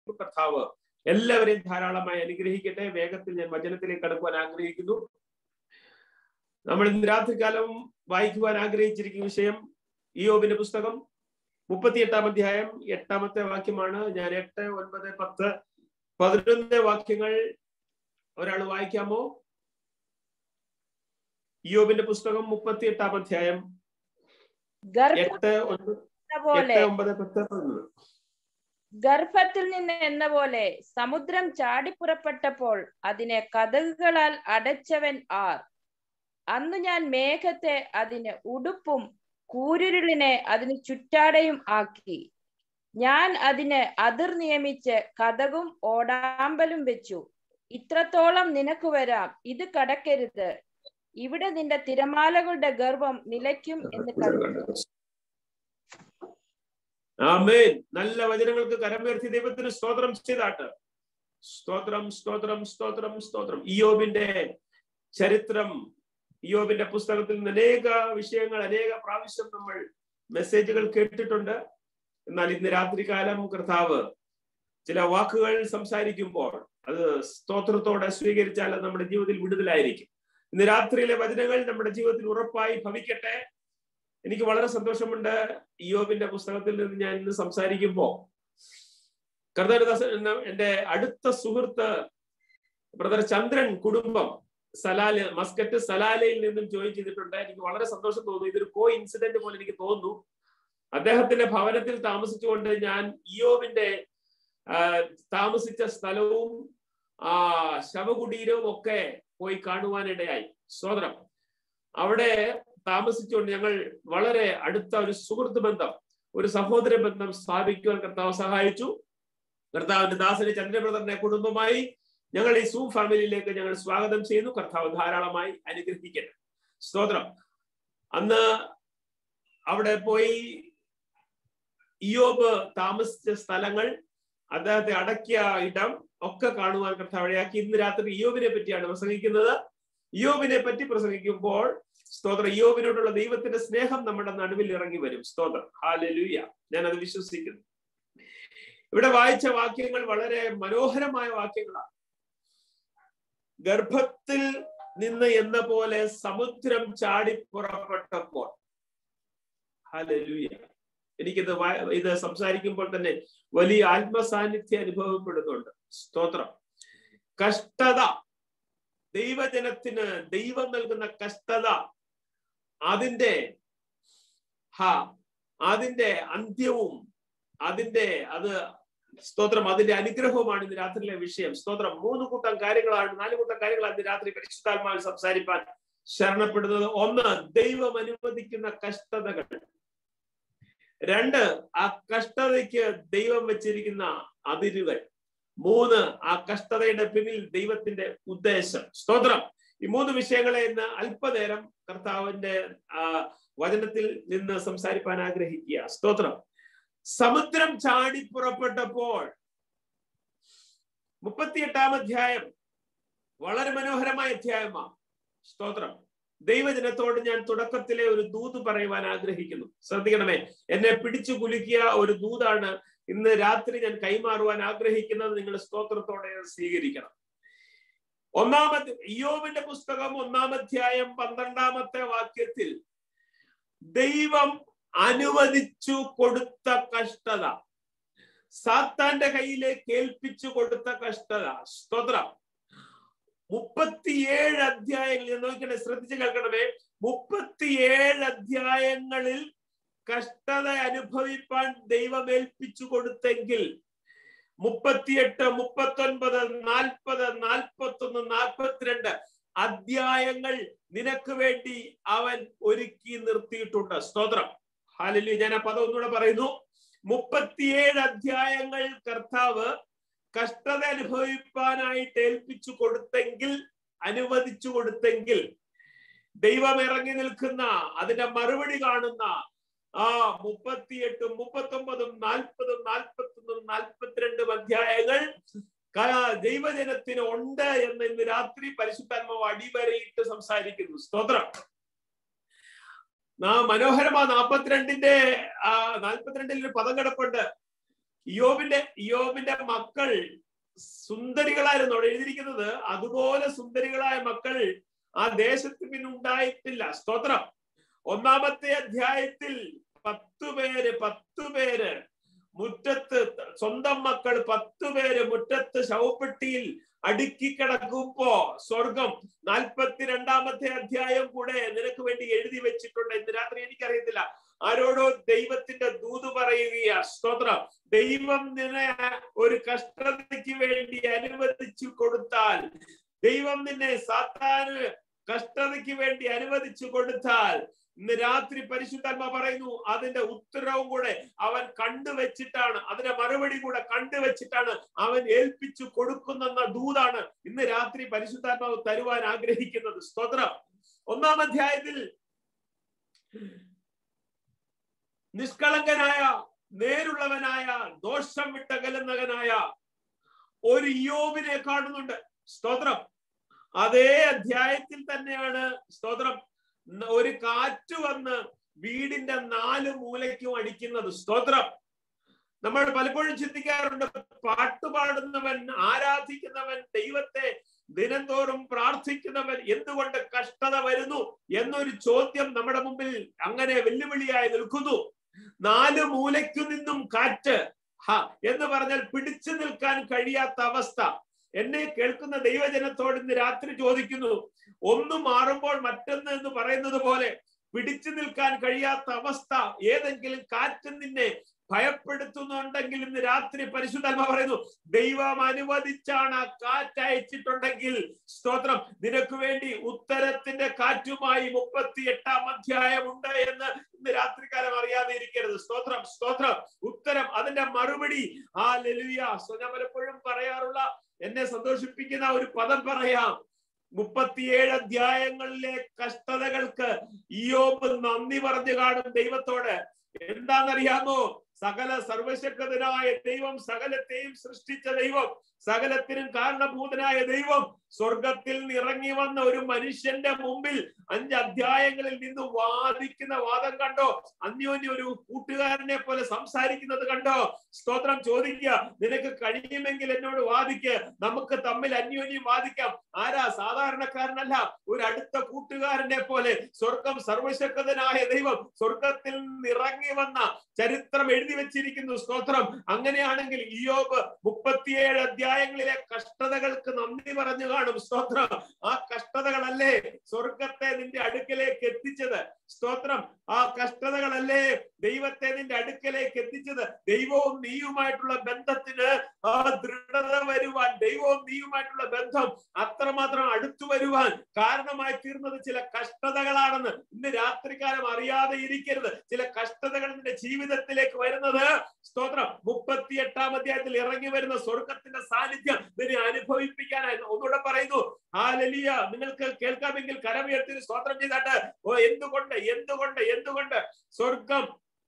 ആഗ്രഹിക്കുന്നു കർത്താവ് എല്ലാവരെയും ധാരാളമായി അനുഗ്രഹിക്കട്ടെ വേഗത്തിൽ ഞാൻ വചനത്തിലേക്ക് കടക്കുവാൻ ആഗ്രഹിക്കുന്നു നമ്മൾ ഇന്ന് രാത്രികാലം വായിക്കുവാൻ ആഗ്രഹിച്ചിരിക്കുന്ന വിഷയം ഇയോബിന്റെ പുസ്തകം മുപ്പത്തിയെട്ടാം അധ്യായം എട്ടാമത്തെ വാക്യമാണ് ഞാൻ എട്ട് ഒൻപത് പത്ത് പതിനൊന്ന് വാക്യങ്ങൾ ഒരാൾ വായിക്കാമോ ഇയോബിന്റെ പുസ്തകം മുപ്പത്തിയെട്ടാം അധ്യായം എട്ട് ഒൻപത് പോലെ എട്ട് ഒമ്പത് പത്ത് പതിനൊന്ന് ഗർഭത്തിൽ നിന്ന് എന്ന പോലെ സമുദ്രം ചാടിപ്പുറപ്പെട്ടപ്പോൾ അതിനെ കഥകുകളാൽ അടച്ചവൻ ആർ അന്ന് ഞാൻ മേഘത്തെ അതിന് ഉടുപ്പും കൂരിരുളിനെ അതിന് ചുറ്റാടയും ആക്കി ഞാൻ അതിന് അതിർ നിയമിച്ച് കഥകും ഓടാമ്പലും വെച്ചു ഇത്രത്തോളം നിനക്ക് വരാം ഇത് കടക്കരുത് ഇവിടെ നിന്റെ തിരമാലകളുടെ ഗർഭം നിലയ്ക്കും എന്ന് കണ്ടു ആമേൻ നല്ല വചനങ്ങൾക്ക് കരമുയർത്തി ദൈവത്തിന് സ്തോത്രം ചെയ്താട്ട് സ്തോത്രം സ്തോത്രം സ്തോത്രം സ്തോത്രം ഇയോബിന്റെ ചരിത്രം ഇയോബിന്റെ പുസ്തകത്തിൽ നിന്ന് അനേക വിഷയങ്ങൾ അനേക പ്രാവശ്യം നമ്മൾ മെസ്സേജുകൾ കേട്ടിട്ടുണ്ട് എന്നാൽ ഇന്ന് രാത്രികാലം കർത്താവ് ചില വാക്കുകൾ സംസാരിക്കുമ്പോൾ അത് സ്തോത്രത്തോടെ സ്വീകരിച്ചാൽ അത് നമ്മുടെ ജീവിതത്തിൽ വിടുതലായിരിക്കും ഇന്ന് രാത്രിയിലെ വചനങ്ങൾ നമ്മുടെ ജീവിതത്തിൽ ഉറപ്പായി ഭവിക്കട്ടെ എനിക്ക് വളരെ സന്തോഷമുണ്ട് ഇയോബിന്റെ പുസ്തകത്തിൽ നിന്ന് ഞാൻ ഇന്ന് സംസാരിക്കുമ്പോ കർത്താരദാസൻ എന്ന എന്റെ അടുത്ത സുഹൃത്ത് ബ്രദർ ചന്ദ്രൻ കുടുംബം സലാല മസ്കറ്റ് സലാലയിൽ നിന്നും ജോയിൻ ചെയ്തിട്ടുണ്ട് എനിക്ക് വളരെ സന്തോഷം തോന്നുന്നു ഇതൊരു കോ ഇൻസിഡന്റ് പോലെ എനിക്ക് തോന്നുന്നു അദ്ദേഹത്തിന്റെ ഭവനത്തിൽ താമസിച്ചുകൊണ്ട് ഞാൻ ഇയോബിന്റെ ആ, താമസിച്ച സ്ഥലവും ആ ശവകുടീരവും ഒക്കെ പോയി കാണുവാനിടയായി സോദരം അവിടെ താമസിച്ചുകൊണ്ട് ഞങ്ങൾ വളരെ അടുത്ത ഒരു സുഹൃത്ത് ബന്ധം ഒരു സഹോദര ബന്ധം സ്ഥാപിക്കുവാൻ കർത്താവ് സഹായിച്ചു കർത്താവിന്റെ ദാസന് ചന്ദ്രബ്രദറിന്റെ കുടുംബമായി ഞങ്ങൾ ഈ സൂ ഫാമിലിയിലേക്ക് ഞങ്ങൾ സ്വാഗതം ചെയ്യുന്നു കർത്താവ് ധാരാളമായി അനുഗ്രഹിക്കട്ടെ സ്തോത്രം അന്ന് അവിടെ പോയി ഇയോബ് താമസിച്ച സ്ഥലങ്ങൾ അദ്ദേഹത്തെ അടക്കിയ ഇടം ഒക്കെ കാണുവാൻ കർത്താവ് ഇടയാക്കി ഇന്ന് രാത്രി ഇയോബിനെ പറ്റിയാണ് പ്രസംഗിക്കുന്നത് ഇയോബിനെ പറ്റി പ്രസംഗിക്കുമ്പോൾ സ്തോത്രം ഇയോബിനോടുള്ള ദൈവത്തിന്റെ സ്നേഹം നമ്മുടെ നടുവിൽ ഇറങ്ങി വരും സ്തോത്രം ഹാലലൂയ ഞാൻ അത് വിശ്വസിക്കുന്നു ഇവിടെ വായിച്ച വാക്യങ്ങൾ വളരെ മനോഹരമായ വാക്യങ്ങളാണ് ഗർഭത്തിൽ നിന്ന് എന്ന പോലെ സമുദ്രം ചാടി പുറപ്പെട്ടപ്പോൾ ഹാലലൂയ എനിക്കിത് വാ- ഇത് സംസാരിക്കുമ്പോൾ തന്നെ വലിയ ആത്മസാന്നിധ്യം അനുഭവപ്പെടുന്നുണ്ട് സ്തോത്രം കഷ്ടത ദൈവജനത്തിന് ദൈവം നൽകുന്ന കഷ്ടത അതിന്റെ ഹാ അതിന്റെ അന്ത്യവും അതിന്റെ അത് സ്തോത്രം അതിന്റെ അനുഗ്രഹവുമാണ് ഇന്ന് രാത്രിയിലെ വിഷയം സ്തോത്രം മൂന്ന് കൂട്ടം കാര്യങ്ങളാണ് നാല് കൂട്ടം കാര്യങ്ങളാണ് ഇന്ന് രാത്രി പരിശുദ്ധാത്മാവിൽ സംസാരിപ്പാൻ ശരണപ്പെടുന്നത് ഒന്ന് ദൈവം അനുവദിക്കുന്ന കഷ്ടതകൾ രണ്ട് ആ കഷ്ടതയ്ക്ക് ദൈവം വെച്ചിരിക്കുന്ന അതിരുകൾ മൂന്ന് ആ കഷ്ടതയുടെ പിന്നിൽ ദൈവത്തിന്റെ ഉദ്ദേശം സ്തോത്രം ഈ മൂന്ന് വിഷയങ്ങളെ ഇന്ന് അല്പനേരം കർത്താവിന്റെ ആ വചനത്തിൽ നിന്ന് സംസാരിപ്പാൻ ആഗ്രഹിക്കുക സ്തോത്രം സമുദ്രം ചാടി പുറപ്പെട്ടപ്പോൾ മുപ്പത്തിയെട്ടാം അധ്യായം വളരെ മനോഹരമായ അധ്യായമാണ് സ്തോത്രം ദൈവജനത്തോട് ഞാൻ തുടക്കത്തിലെ ഒരു ദൂത് പറയുവാൻ ആഗ്രഹിക്കുന്നു ശ്രദ്ധിക്കണമേ എന്നെ പിടിച്ചു കുലുക്കിയ ഒരു ദൂതാണ് ഇന്ന് രാത്രി ഞാൻ കൈമാറുവാൻ ആഗ്രഹിക്കുന്നത് നിങ്ങൾ സ്തോത്രത്തോടെ സ്വീകരിക്കണം ഒന്നാമത്തെ ഇയോബിന്റെ പുസ്തകം ഒന്നാം അധ്യായം പന്ത്രണ്ടാമത്തെ വാക്യത്തിൽ ദൈവം അനുവദിച്ചു കൊടുത്ത കഷ്ടത സാത്താന്റെ കയ്യിലേക്ക് ഏൽപ്പിച്ചു കൊടുത്ത കഷ്ടത സ്തോത്രം മുപ്പത്തിയേഴ് അധ്യായങ്ങൾ ഞാൻ നോക്കണേ ശ്രദ്ധിച്ച് കേൾക്കണമേ മുപ്പത്തിയേഴ് അധ്യായങ്ങളിൽ കഷ്ടത അനുഭവിപ്പാൻ ദൈവം ഏൽപ്പിച്ചു കൊടുത്തെങ്കിൽ മുപ്പത്തിയെട്ട് മുപ്പത്തൊൻപത് നാൽപ്പത് നാൽപ്പത്തൊന്ന് നാൽപ്പത്തിരണ്ട് അധ്യായങ്ങൾ നിനക്ക് വേണ്ടി അവൻ ഒരുക്കി നിർത്തിയിട്ടുണ്ട് സ്തോത്രം ഹാലലി ഞാൻ ആ പദം ഒന്നുകൂടെ പറയുന്നു മുപ്പത്തിയേഴ് അധ്യായങ്ങൾ കർത്താവ് കഷ്ടത അനുഭവിപ്പാനായിട്ട് ഏൽപ്പിച്ചു കൊടുത്തെങ്കിൽ അനുവദിച്ചു കൊടുത്തെങ്കിൽ ദൈവം ഇറങ്ങി നിൽക്കുന്ന അതിന്റെ മറുപടി കാണുന്ന ആ മുപ്പത്തിയെട്ടും മുപ്പത്തൊമ്പതും നാൽപ്പതും നാൽപ്പത്തൊന്നും നാൽപ്പത്തിരണ്ടും അധ്യായങ്ങൾ ക- ദൈവജനത്തിന് ഉണ്ട് എന്ന് ഇന്ന് രാത്രി പരിശുദ്ധാത്മാവ് അടിവരയിട്ട് സംസാരിക്കുന്നു സ്തോത്രം നാ മനോഹരമാ നാൽപ്പത്തിരണ്ടിന്റെ ആ നാൽപ്പത്തിരണ്ടിൽ ഒരു പദം കിടപ്പുണ്ട് യോബിന്റെ യോബിന്റെ മക്കൾ സുന്ദരികളായിരുന്നു അവിടെ എഴുതിയിരിക്കുന്നത് അതുപോലെ സുന്ദരികളായ മക്കൾ ആ ദേശത്ത് പിന്നെ ഉണ്ടായിട്ടില്ല സ്തോത്രം ഒന്നാമത്തെ അധ്യായത്തിൽ പത്തു പേര് പത്തു പേര് മുറ്റത്ത് സ്വന്തം മക്കൾ പത്തു പേര് മുറ്റത്ത് ശവപ്പെട്ടിയിൽ അടുക്കി കിടക്കുമ്പോ സ്വർഗം നാൽപ്പത്തിരണ്ടാമത്തെ അധ്യായം കൂടെ നിനക്ക് വേണ്ടി എഴുതി വെച്ചിട്ടുണ്ട് ഇന്ന് രാത്രി എനിക്കറിയത്തില്ല ആരോടോ ദൈവത്തിന്റെ ദൂത് പറയുകയാ സ്തോത്രം ദൈവം നിന്നെ ഒരു കഷ്ടതയ്ക്ക് വേണ്ടി അനുവദിച്ചു കൊടുത്താൽ ദൈവം നിന്നെ സാത്താന് കഷ്ടതയ്ക്ക് വേണ്ടി അനുവദിച്ചു കൊടുത്താൽ ഇന്ന് രാത്രി പരിശുദ്ധാത്മ പറയുന്നു അതിന്റെ ഉത്തരവും കൂടെ അവൻ കണ്ടുവച്ചിട്ടാണ് അതിന്റെ മറുപടി കൂടെ കണ്ടുവച്ചിട്ടാണ് അവൻ ഏൽപ്പിച്ചു കൊടുക്കുന്ന ദൂതാണ് ഇന്ന് രാത്രി പരിശുദ്ധാത്മാവ് തരുവാൻ ആഗ്രഹിക്കുന്നത് സ്തോത്രം ഒന്നാം അധ്യായത്തിൽ നിഷ്കളങ്കനായ നേരുള്ളവനായ ദോഷം വിട്ടകലുന്നവനായ ഒരു യോബിനെ കാണുന്നുണ്ട് സ്തോത്രം അതേ അധ്യായത്തിൽ തന്നെയാണ് സ്തോത്രം ഒരു കാറ്റ് വന്ന് വീടിന്റെ നാല് മൂലയ്ക്കും അടിക്കുന്നത് സ്തോത്രം നമ്മൾ പലപ്പോഴും ചിന്തിക്കാറുണ്ട് പാട്ട് പാടുന്നവൻ ആരാധിക്കുന്നവൻ ദൈവത്തെ ദിനംതോറും പ്രാർത്ഥിക്കുന്നവൻ എന്തുകൊണ്ട് കഷ്ടത വരുന്നു എന്നൊരു ചോദ്യം നമ്മുടെ മുമ്പിൽ അങ്ങനെ വെല്ലുവിളിയായി നിൽക്കുന്നു നാല് മൂലയ്ക്കു നിന്നും കാറ്റ് ഹ എന്ന് പറഞ്ഞാൽ പിടിച്ചു നിൽക്കാൻ കഴിയാത്ത അവസ്ഥ എന്നെ കേൾക്കുന്ന ദൈവജനത്തോട് ഇന്ന് രാത്രി ചോദിക്കുന്നു ഒന്ന് മാറുമ്പോൾ മറ്റൊന്ന് എന്ന് പറയുന്നത് പോലെ പിടിച്ചു നിൽക്കാൻ കഴിയാത്ത അവസ്ഥ ഏതെങ്കിലും കാറ്റ് നിന്നെ ഭയപ്പെടുത്തുന്നുണ്ടെങ്കിൽ ഇന്ന് രാത്രി പരിശുദ്ധാത്മ പറയുന്നു ദൈവം അനുവദിച്ചാണ് ആ കാറ്റ് അയച്ചിട്ടുണ്ടെങ്കിൽ സ്തോത്രം നിനക്ക് വേണ്ടി ഉത്തരത്തിന്റെ കാറ്റുമായി മുപ്പത്തി എട്ടാം അധ്യായം ഉണ്ട് എന്ന് ഇന്ന് രാത്രികാലം അറിയാതെ ഇരിക്കരുത് സ്തോത്രം സ്തോത്രം ഉത്തരം അതിന്റെ മറുപടി ആ ലലുയ ഞാൻ പലപ്പോഴും പറയാറുള്ള എന്നെ സന്തോഷിപ്പിക്കുന്ന ഒരു പദം പറയാം മുപ്പത്തിയേഴ് അധ്യായങ്ങളിലെ കഷ്ടതകൾക്ക് ഇയോബ് നന്ദി പറഞ്ഞു കാണും ദൈവത്തോട് എന്താണെന്നറിയാമോ സകല സർവശക്തനായ ദൈവം സകലത്തെയും സൃഷ്ടിച്ച ദൈവം സകലത്തിനും കാരണഭൂതനായ ദൈവം സ്വർഗത്തിൽ ഇറങ്ങി വന്ന ഒരു മനുഷ്യന്റെ മുമ്പിൽ അഞ്ച് അധ്യായങ്ങളിൽ നിന്ന് വാദിക്കുന്ന വാദം കണ്ടോ അന്യോന്യം ഒരു കൂട്ടുകാരനെ പോലെ സംസാരിക്കുന്നത് കണ്ടോ സ്തോത്രം ചോദിക്കുക നിനക്ക് കഴിയുമെങ്കിൽ എന്നോട് വാദിക്ക് നമുക്ക് തമ്മിൽ അന്യോന്യം വാദിക്കാം ആരാ സാധാരണക്കാരനല്ല ഒരു അടുത്ത കൂട്ടുകാരനെ പോലെ സ്വർഗം സർവശക്തനായ ദൈവം സ്വർഗത്തിൽ നിന്ന് ഇറങ്ങി വന്ന ചരിത്രം എഴുതി വെച്ചിരിക്കുന്നു സ്തോത്രം അങ്ങനെയാണെങ്കിൽ ഇയോബ് മുപ്പത്തിയേഴ് അധ്യായങ്ങളിലെ കഷ്ടതകൾക്ക് നന്ദി പറഞ്ഞു കാണും സ്തോത്രം ആ കഷ്ടതകളല്ലേ സ്വർഗത്തെ നിന്റെ അടുക്കലേക്ക് എത്തിച്ചത് സ്തോത്രം ആ കഷ്ടതകളല്ലേ ദൈവത്തെ നിന്റെ അടുക്കലേക്ക് എത്തിച്ചത് ദൈവവും നീയുമായിട്ടുള്ള ബന്ധത്തിന് ആ ദൃഢത വരുവാൻ ദൈവവും നീയുമായിട്ടുള്ള ബന്ധം അത്രമാത്രം അടുത്തു വരുവാൻ കാരണമായി തീർന്നത് ചില കഷ്ടതകളാണെന്ന് ഇന്ന് രാത്രികാലം അറിയാതെ ഇരിക്കരുത് ചില കഷ്ടതകൾ നിന്റെ ജീവിതത്തിലേക്ക് വരുന്നത് സ്തോത്രം മുപ്പത്തി എട്ടാം അധ്യായത്തിൽ ഇറങ്ങി വരുന്ന സ്വർഗത്തിന്റെ സാന്നിധ്യം നിന്നെ അനുഭവിപ്പിക്കാനായി ഒന്നുകൂടെ പറയുന്നു ആ ലലിയ നിങ്ങൾക്ക് കേൾക്കാമെങ്കിൽ കരമുയർത്തി സ്തോത്രം ചെയ്താട്ട് ഓ എന്തുകൊണ്ട് എന്തുകൊണ്ട് എന്തുകൊണ്ട് സ്വർഗം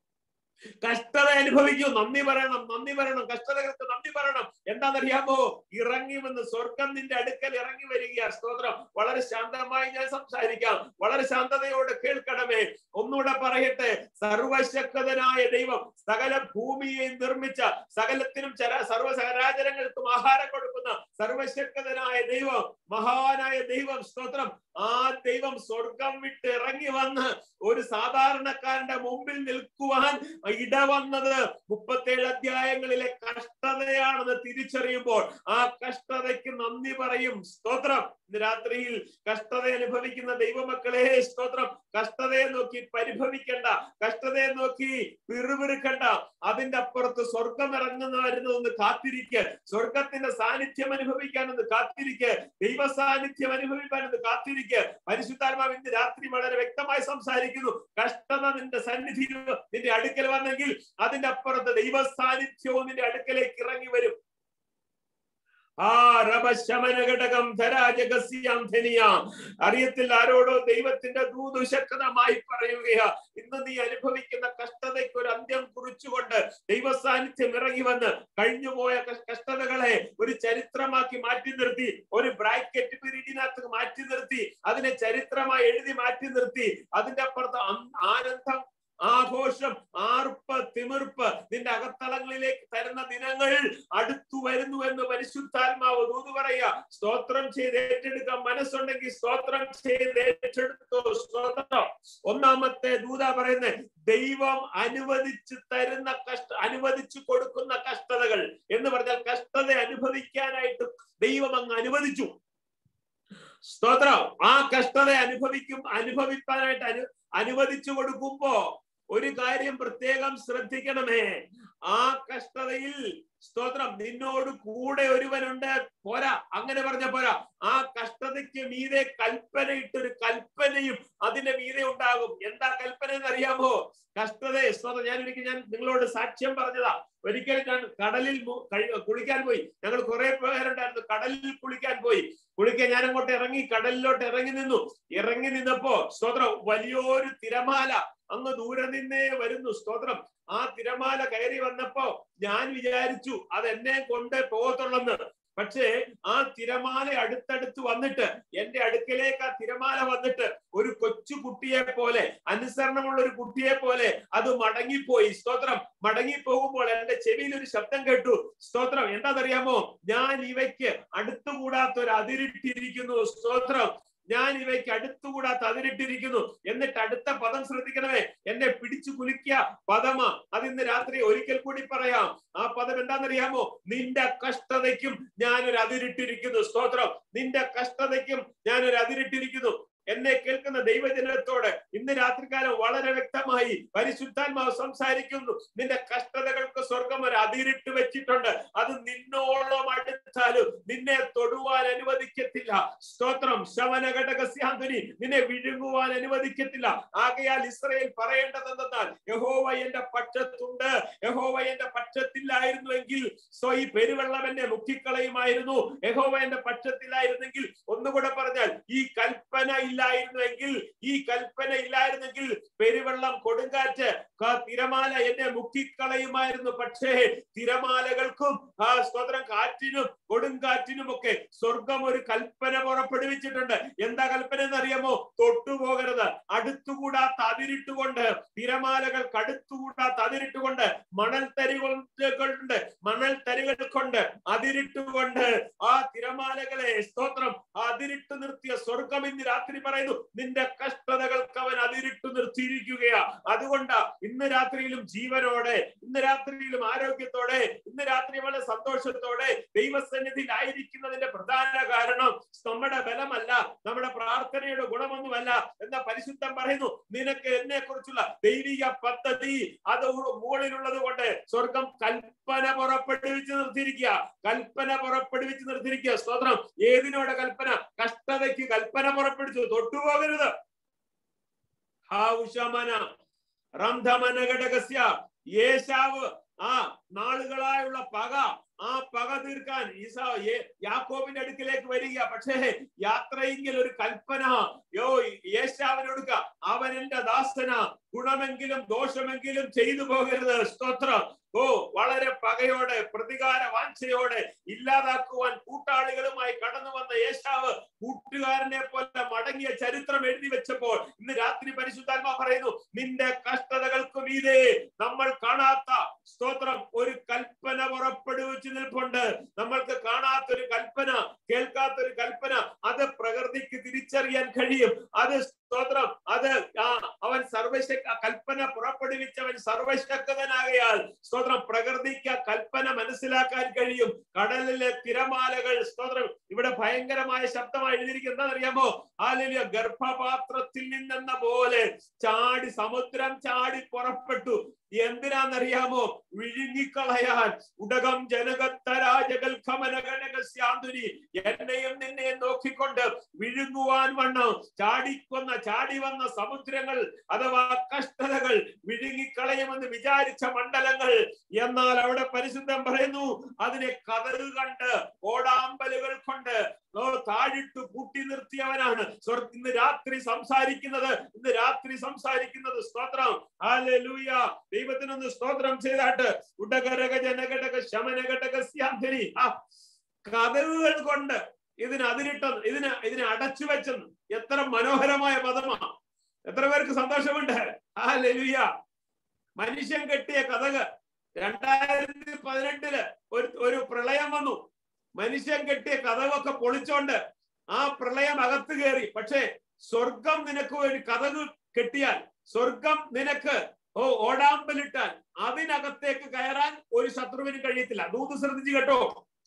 കഷ്ടത അനുഭവിക്കൂ നന്ദി പറയണം നന്ദി പറയണം കഷ്ടതകൾക്ക് നന്ദി പറയണം എന്താണെന്നറിയാമോ ഇറങ്ങി വന്ന് സ്വർഗം നിന്റെ അടുക്കൽ ഇറങ്ങി വരികയാ സ്തോത്രം വളരെ ശാന്തമായി ഞാൻ സംസാരിക്കാം വളരെ ശാന്തതയോടെ കേൾക്കണമേ ഒന്നുകൂടെ പറയട്ടെ സർവശക്തനായ ദൈവം സകല ഭൂമിയെ നിർമ്മിച്ച സകലത്തിനും ചര സർവ ചരാചരങ്ങൾക്കും ആഹാരം കൊടുക്കുന്ന സർവശക്തനായ ദൈവം മഹാനായ ദൈവം സ്തോത്രം ആ ദൈവം സ്വർഗം വിട്ട് ഇറങ്ങി വന്ന് ഒരു സാധാരണക്കാരന്റെ മുമ്പിൽ നിൽക്കുവാൻ ഇടവന്നത് മുപ്പത്തേഴ് അധ്യായങ്ങളിലെ കഷ്ടതയാണെന്ന് തിരിച്ചറിയുമ്പോൾ ആ കഷ്ടതയ്ക്ക് നന്ദി പറയും സ്തോത്രം ഇന്ന് രാത്രിയിൽ കഷ്ടത അനുഭവിക്കുന്ന ദൈവമക്കളെ സ്തോത്രം കഷ്ടതയെ നോക്കി പരിഭവിക്കണ്ട കഷ്ടതയെ നോക്കി പിറുപിറുക്കണ്ട അതിന്റെ അപ്പുറത്ത് സ്വർഗം ഇറങ്ങുന്ന വരുന്നതൊന്ന് കാത്തിരിക്കുക സ്വർഗത്തിന്റെ സാന്നിധ്യം അനുഭവിക്കാനൊന്ന് കാത്തിരിക്കുക ദൈവ സാന്നിധ്യം അനുഭവിക്കാനൊന്ന് കാത്തിരിക്കുക പരിശുദ്ധാത്മാവ് ഇന്ന് രാത്രി വളരെ വ്യക്തമായി സംസാരിക്കുന്നു കഷ്ടത നിന്റെ സന്നിധി നിന്റെ അടുക്കൽ വന്നെങ്കിൽ അതിന്റെ അപ്പുറത്ത് ദൈവ സാന്നിധ്യവും നിന്റെ അടുക്കലേക്ക് ഇറങ്ങി വരും ആ രമശമന ഘടകം ധരാജഗസ്യാം ധനിയാം അറിയത്തിൽ ആരോടോ ദൈവത്തിന്റെ ദൂതു ശക്തമായി പറയുകയാ ഇന്ന് നീ അനുഭവിക്കുന്ന കഷ്ടതയ്ക്ക് ഒരു അന്ത്യം കുറിച്ചുകൊണ്ട് ദൈവ സാന്നിധ്യം ഇറങ്ങി വന്ന് കഴിഞ്ഞുപോയ കഷ്ടതകളെ ഒരു ചരിത്രമാക്കി മാറ്റി നിർത്തി ഒരു ബ്രാക്കറ്റ് പീരീഡിനകത്ത് മാറ്റി നിർത്തി അതിനെ ചരിത്രമായി എഴുതി മാറ്റി നിർത്തി അതിന്റെ അപ്പുറത്ത് ആനന്ദം ആഘോഷം ആർപ്പ് തിമിർപ്പ് നിന്റെ അകത്തളങ്ങളിലേക്ക് തരുന്ന ദിനങ്ങൾ അടുത്തു വരുന്നു എന്ന് പരിശുദ്ധാത്മാവ് ദൂത് പറയുക സ്തോത്രം ചെയ്ത് ഏറ്റെടുക്കാൻ മനസ്സുണ്ടെങ്കിൽ സ്തോത്രം ചെയ്ത് ഏറ്റെടുത്തോ സ്തോത്രം ഒന്നാമത്തെ ദൂത പറയുന്നത് ദൈവം അനുവദിച്ച് തരുന്ന കഷ്ട അനുവദിച്ചു കൊടുക്കുന്ന കഷ്ടതകൾ എന്ന് പറഞ്ഞാൽ കഷ്ടത അനുഭവിക്കാനായിട്ട് ദൈവം അങ്ങ് അനുവദിച്ചു സ്തോത്രം ആ കഷ്ടത അനുഭവിക്കും അനുഭവിക്കാനായിട്ട് അനു അനുവദിച്ചു കൊടുക്കുമ്പോ ഒരു കാര്യം പ്രത്യേകം ശ്രദ്ധിക്കണമേ ആ കഷ്ടതയിൽ സ്തോത്രം നിന്നോട് കൂടെ ഒരുവനുണ്ട് പോരാ അങ്ങനെ പറഞ്ഞ പോരാ ആ കഷ്ടതയ്ക്ക് മീതെ കൽപ്പന ഇട്ടൊരു കൽപ്പനയും അതിന്റെ മീതെ ഉണ്ടാകും എന്താ കൽപ്പന എന്നറിയാമോ കഷ്ടതയെ സ്തോത്രം ഞാൻ ഒരിക്കൽ ഞാൻ നിങ്ങളോട് സാക്ഷ്യം പറഞ്ഞതാ ഒരിക്കൽ ഞാൻ കടലിൽ മു- കഴി- കുളിക്കാൻ പോയി ഞങ്ങൾ കുറെ പേരുണ്ടായിരുന്നു കടലിൽ കുളിക്കാൻ പോയി കുളിക്കാൻ ഞാൻ അങ്ങോട്ട് ഇറങ്ങി കടലിലോട്ട് ഇറങ്ങി നിന്നു ഇറങ്ങി നിന്നപ്പോ സ്തോത്രം വലിയൊരു തിരമാല അങ്ങ് ദൂരെ നിന്നേ വരുന്നു സ്തോത്രം ആ തിരമാല കയറി വന്നപ്പോ ഞാൻ വിചാരിച്ചു അത് എന്നെ കൊണ്ട് പോകത്തുള്ളെന്ന് പക്ഷേ ആ തിരമാല അടുത്തടുത്ത് വന്നിട്ട് എന്റെ അടുക്കലേക്ക് ആ തിരമാല വന്നിട്ട് ഒരു കൊച്ചു കുട്ടിയെ പോലെ അനുസരണമുള്ള ഒരു കുട്ടിയെ പോലെ അത് മടങ്ങിപ്പോയി സ്തോത്രം മടങ്ങി പോകുമ്പോൾ എന്റെ ചെവിയിൽ ഒരു ശബ്ദം കേട്ടു സ്തോത്രം എന്താണെന്നറിയാമോ ഞാൻ ഇവയ്ക്ക് അടുത്തുകൂടാത്ത ഒരു അതിരിട്ടിരിക്കുന്നു സ്തോത്രം ഞാൻ ഇവയ്ക്ക് അടുത്തുകൂടാത്ത അതിരിട്ടിരിക്കുന്നു എന്നിട്ട് അടുത്ത പദം ശ്രദ്ധിക്കണമേ എന്നെ പിടിച്ചു കുലുക്കിയ പദമ അത് ഇന്ന് രാത്രി ഒരിക്കൽ കൂടി പറയാം ആ പദം എന്താണെന്നറിയാമോ നിന്റെ കഷ്ടതയ്ക്കും ഞാനൊരു അതിരിട്ടിരിക്കുന്നു സ്തോത്രം നിന്റെ കഷ്ടതയ്ക്കും ഞാനൊരു അതിരിട്ടിരിക്കുന്നു എന്നെ കേൾക്കുന്ന ദൈവജനത്തോട് ഇന്ന് രാത്രികാലം വളരെ വ്യക്തമായി പരിശുദ്ധാത്മാവ് സംസാരിക്കുന്നു നിന്റെ കഷ്ടതകൾക്ക് സ്വർഗം ഒരു അതിരിട്ട് വെച്ചിട്ടുണ്ട് അത് നിന്നോളം അടുത്താലും നിന്നെ തൊടുവാൻ അനുവദിക്കത്തില്ല സ്തോത്രം ശവനഘടകസ്യാന്തുനി നിന്നെ വിഴുങ്ങുവാൻ അനുവദിക്കത്തില്ല ആകയാൽ ഇസ്രയേൽ പറയേണ്ടതെന്നാൽ യഹോവ എന്റെ പക്ഷത്തുണ്ട് യഹോവ എന്റെ പക്ഷത്തില്ലായിരുന്നുവെങ്കിൽ സോ ഈ പെരുവെള്ളം എന്നെ മുക്കിക്കളയുമായിരുന്നു യഹോവ എന്റെ പക്ഷത്തിലായിരുന്നെങ്കിൽ ഒന്നുകൂടെ പറഞ്ഞാൽ ഈ കൽപ്പന ഇല്ലായിരുന്നുവെങ്കിൽ ഈ കൽപ്പന ഇല്ലായിരുന്നെങ്കിൽ പെരുവെള്ളം കൊടുങ്കാറ്റ് ക- തിരമാല എന്നെ മുക്കിക്കളയുമായിരുന്നു പക്ഷേ തിരമാലകൾക്കും ആ സ്തോത്രം കാറ്റിനും കൊടുങ്കാറ്റിനും ഒക്കെ സ്വർഗം ഒരു കൽപ്പന പുറപ്പെടുവിച്ചിട്ടുണ്ട് എന്താ കൽപ്പന എന്നറിയാമോ തൊട്ടുപോകരുത് അടുത്തുകൂടാത്ത അതിരിട്ടുകൊണ്ട് തിരമാലകൾക്ക് അടുത്തുകൂടാത്ത അതിരിട്ടുകൊണ്ട് മണൽ തരികളുണ്ട് മണൽ തരികൾ കൊണ്ട് അതിരിട്ടുകൊണ്ട് ആ തിരമാലകളെ സ്തോത്രം അതിരിട്ട് നിർത്തിയ സ്വർഗം ഇന്ന് രാത്രി പറയുന്നു നിന്റെ കഷ്ടതകൾക്ക് അവൻ അതിരിട്ട് നിർത്തിയിരിക്കുകയാ അതുകൊണ്ടാ ഇന്ന് രാത്രിയിലും ജീവനോടെ ഇന്ന് രാത്രിയിലും ആരോഗ്യത്തോടെ ഇന്ന് രാത്രി വളരെ സന്തോഷത്തോടെ ദൈവസന്നിധിയിൽ ആയിരിക്കുന്നതിന്റെ പ്രധാന കാരണം നമ്മുടെ ബലമല്ല നമ്മുടെ പ്രാർത്ഥനയുടെ ഗുണമൊന്നുമല്ല എന്ന പരിശുദ്ധം പറയുന്നു നിനക്ക് എന്നെ കുറിച്ചുള്ള ദൈവിക പദ്ധതി അത് ഉ- മുകളിലുള്ളത് കൊണ്ട് സ്വർഗം കൽപ്പന പുറപ്പെടുവിച്ച് നിർത്തിയിരിക്കുക കൽപ്പന പുറപ്പെടുവിച്ച് നിർത്തിയിരിക്കുക സ്തോത്രം ഏതിനോടെ കൽപ്പന കഷ്ടതയ്ക്ക് കൽപ്പന പുറപ്പെടുവിച്ചു തൊട്ടുപോകരുത് ഹാ ഉഷമന റംധമന ഘടകസ്യ യേശാവ് ആ നാളുകളായുള്ള പക ആ പക തീർക്കാൻ ഈസ യേ- യാക്കോബിന്റെ അടുക്കിലേക്ക് വരിക പക്ഷേ യാത്രയെങ്കിൽ ഒരു കൽപ്പന യോ യേശാവിനൊടുക്ക അവൻ എന്റെ ദാസന ഗുണമെങ്കിലും ദോഷമെങ്കിലും ചെയ്തു പോകരുത് സ്തോത്രം ഓ വളരെ പകയോടെ പ്രതികാര വാഞ്ചയോടെ ഇല്ലാതാക്കുവാൻ കൂട്ടാളികളുമായി കടന്നു വന്ന യേശാവ് കൂട്ടുകാരനെ പോലെ മടങ്ങിയ ചരിത്രം എഴുതി വെച്ചപ്പോൾ ഇന്ന് രാത്രി പരിശുദ്ധാത്മാ പറയുന്നു നിന്റെ കഷ്ടതകൾക്ക് മീതെ നമ്മൾ കാണാത്ത സ്തോത്രം ഒരു കൽപ്പന പുറപ്പെടുവിച്ച് നിൽപ്പുണ്ട് നമ്മൾക്ക് കാണാത്ത ഒരു കൽപ്പന കേൾക്കാത്ത ഒരു കൽപ്പന അത് പ്രകൃതിക്ക് തിരിച്ചറിയാൻ കഴിയും അത് സ്തോത്രം അത് ആ അവൻ സർവശക്ത കൽപ്പന പുറപ്പെടുവിച്ചവൻ സർവശക്തനാകയാൽ സ്തോത്രം പ്രകൃതിക്ക് ആ കൽപ്പന മനസ്സിലാക്കാൻ കഴിയും കടലിലെ തിരമാലകൾ സ്തോത്രം ഇവിടെ ഭയങ്കരമായ ശബ്ദമായി എഴുതിയിരിക്കുന്നത് എന്താണെന്നറിയാമോ ആലിയ ഗർഭപാത്രത്തിൽ നിന്നെന്ന പോലെ ചാടി സമുദ്രം ചാടി പുറപ്പെട്ടു എന്തിനാന്നറിയാമോ വിഴുങ്ങിക്കളയാൻ ഉടകം ജനകത്തരാജകൽ ഖമനകനകസ്യാന്തുരി എന്നെയും നിന്നെയും നോക്കിക്കൊണ്ട് വിഴുങ്ങുവാൻ വണ്ണം ചാടിക്കൊന്ന ചാടി വന്ന സമുദ്രങ്ങൾ അഥവാ കഷ്ടതകൾ വിഴുങ്ങിക്കളയുമെന്ന് വിചാരിച്ച മണ്ഡലങ്ങൾ എന്നാൽ അവിടെ പരിശുദ്ധം പറയുന്നു അതിനെ കതറ് കണ്ട് ഓടാമ്പലുകൾ കൊണ്ട് ഓ താഴിട്ട് കൂട്ടി നിർത്തിയവനാണ് സ്വർഗ ഇന്ന് രാത്രി സംസാരിക്കുന്നത് ഇന്ന് രാത്രി സംസാരിക്കുന്നത് സ്തോത്രം ഹല്ലേലൂയ ദൈവത്തിനൊന്ന് സ്തോത്രം ചെയ്താട്ട് ഉടകരക ജനഘടക ശമനഘടക സ്യാന്തരി ആ കഥകൾ കൊണ്ട് ഇതിന് അതിരിട്ടത് ഇതിന് ഇതിനെ അടച്ചു വെച്ചെന്ന് എത്ര മനോഹരമായ പദമാ എത്ര പേർക്ക് സന്തോഷമുണ്ട് ഹല്ലേലൂയ മനുഷ്യൻ കെട്ടിയ കഥക് രണ്ടായിരത്തി പതിനെട്ടില് ഒരു ഒരു പ്രളയം വന്നു മനുഷ്യൻ കെട്ടിയ കഥകൊക്കെ പൊളിച്ചോണ്ട് ആ പ്രളയം അകത്ത് കയറി പക്ഷേ സ്വർഗം നിനക്ക് ഒരു കഥക് കെട്ടിയാൽ സ്വർഗം നിനക്ക് ഓ ഓടാമ്പലിട്ടാൽ അതിനകത്തേക്ക് കയറാൻ ഒരു ശത്രുവിന് കഴിയത്തില്ല ദൂത് ശ്രദ്ധിച്ചു കേട്ടോ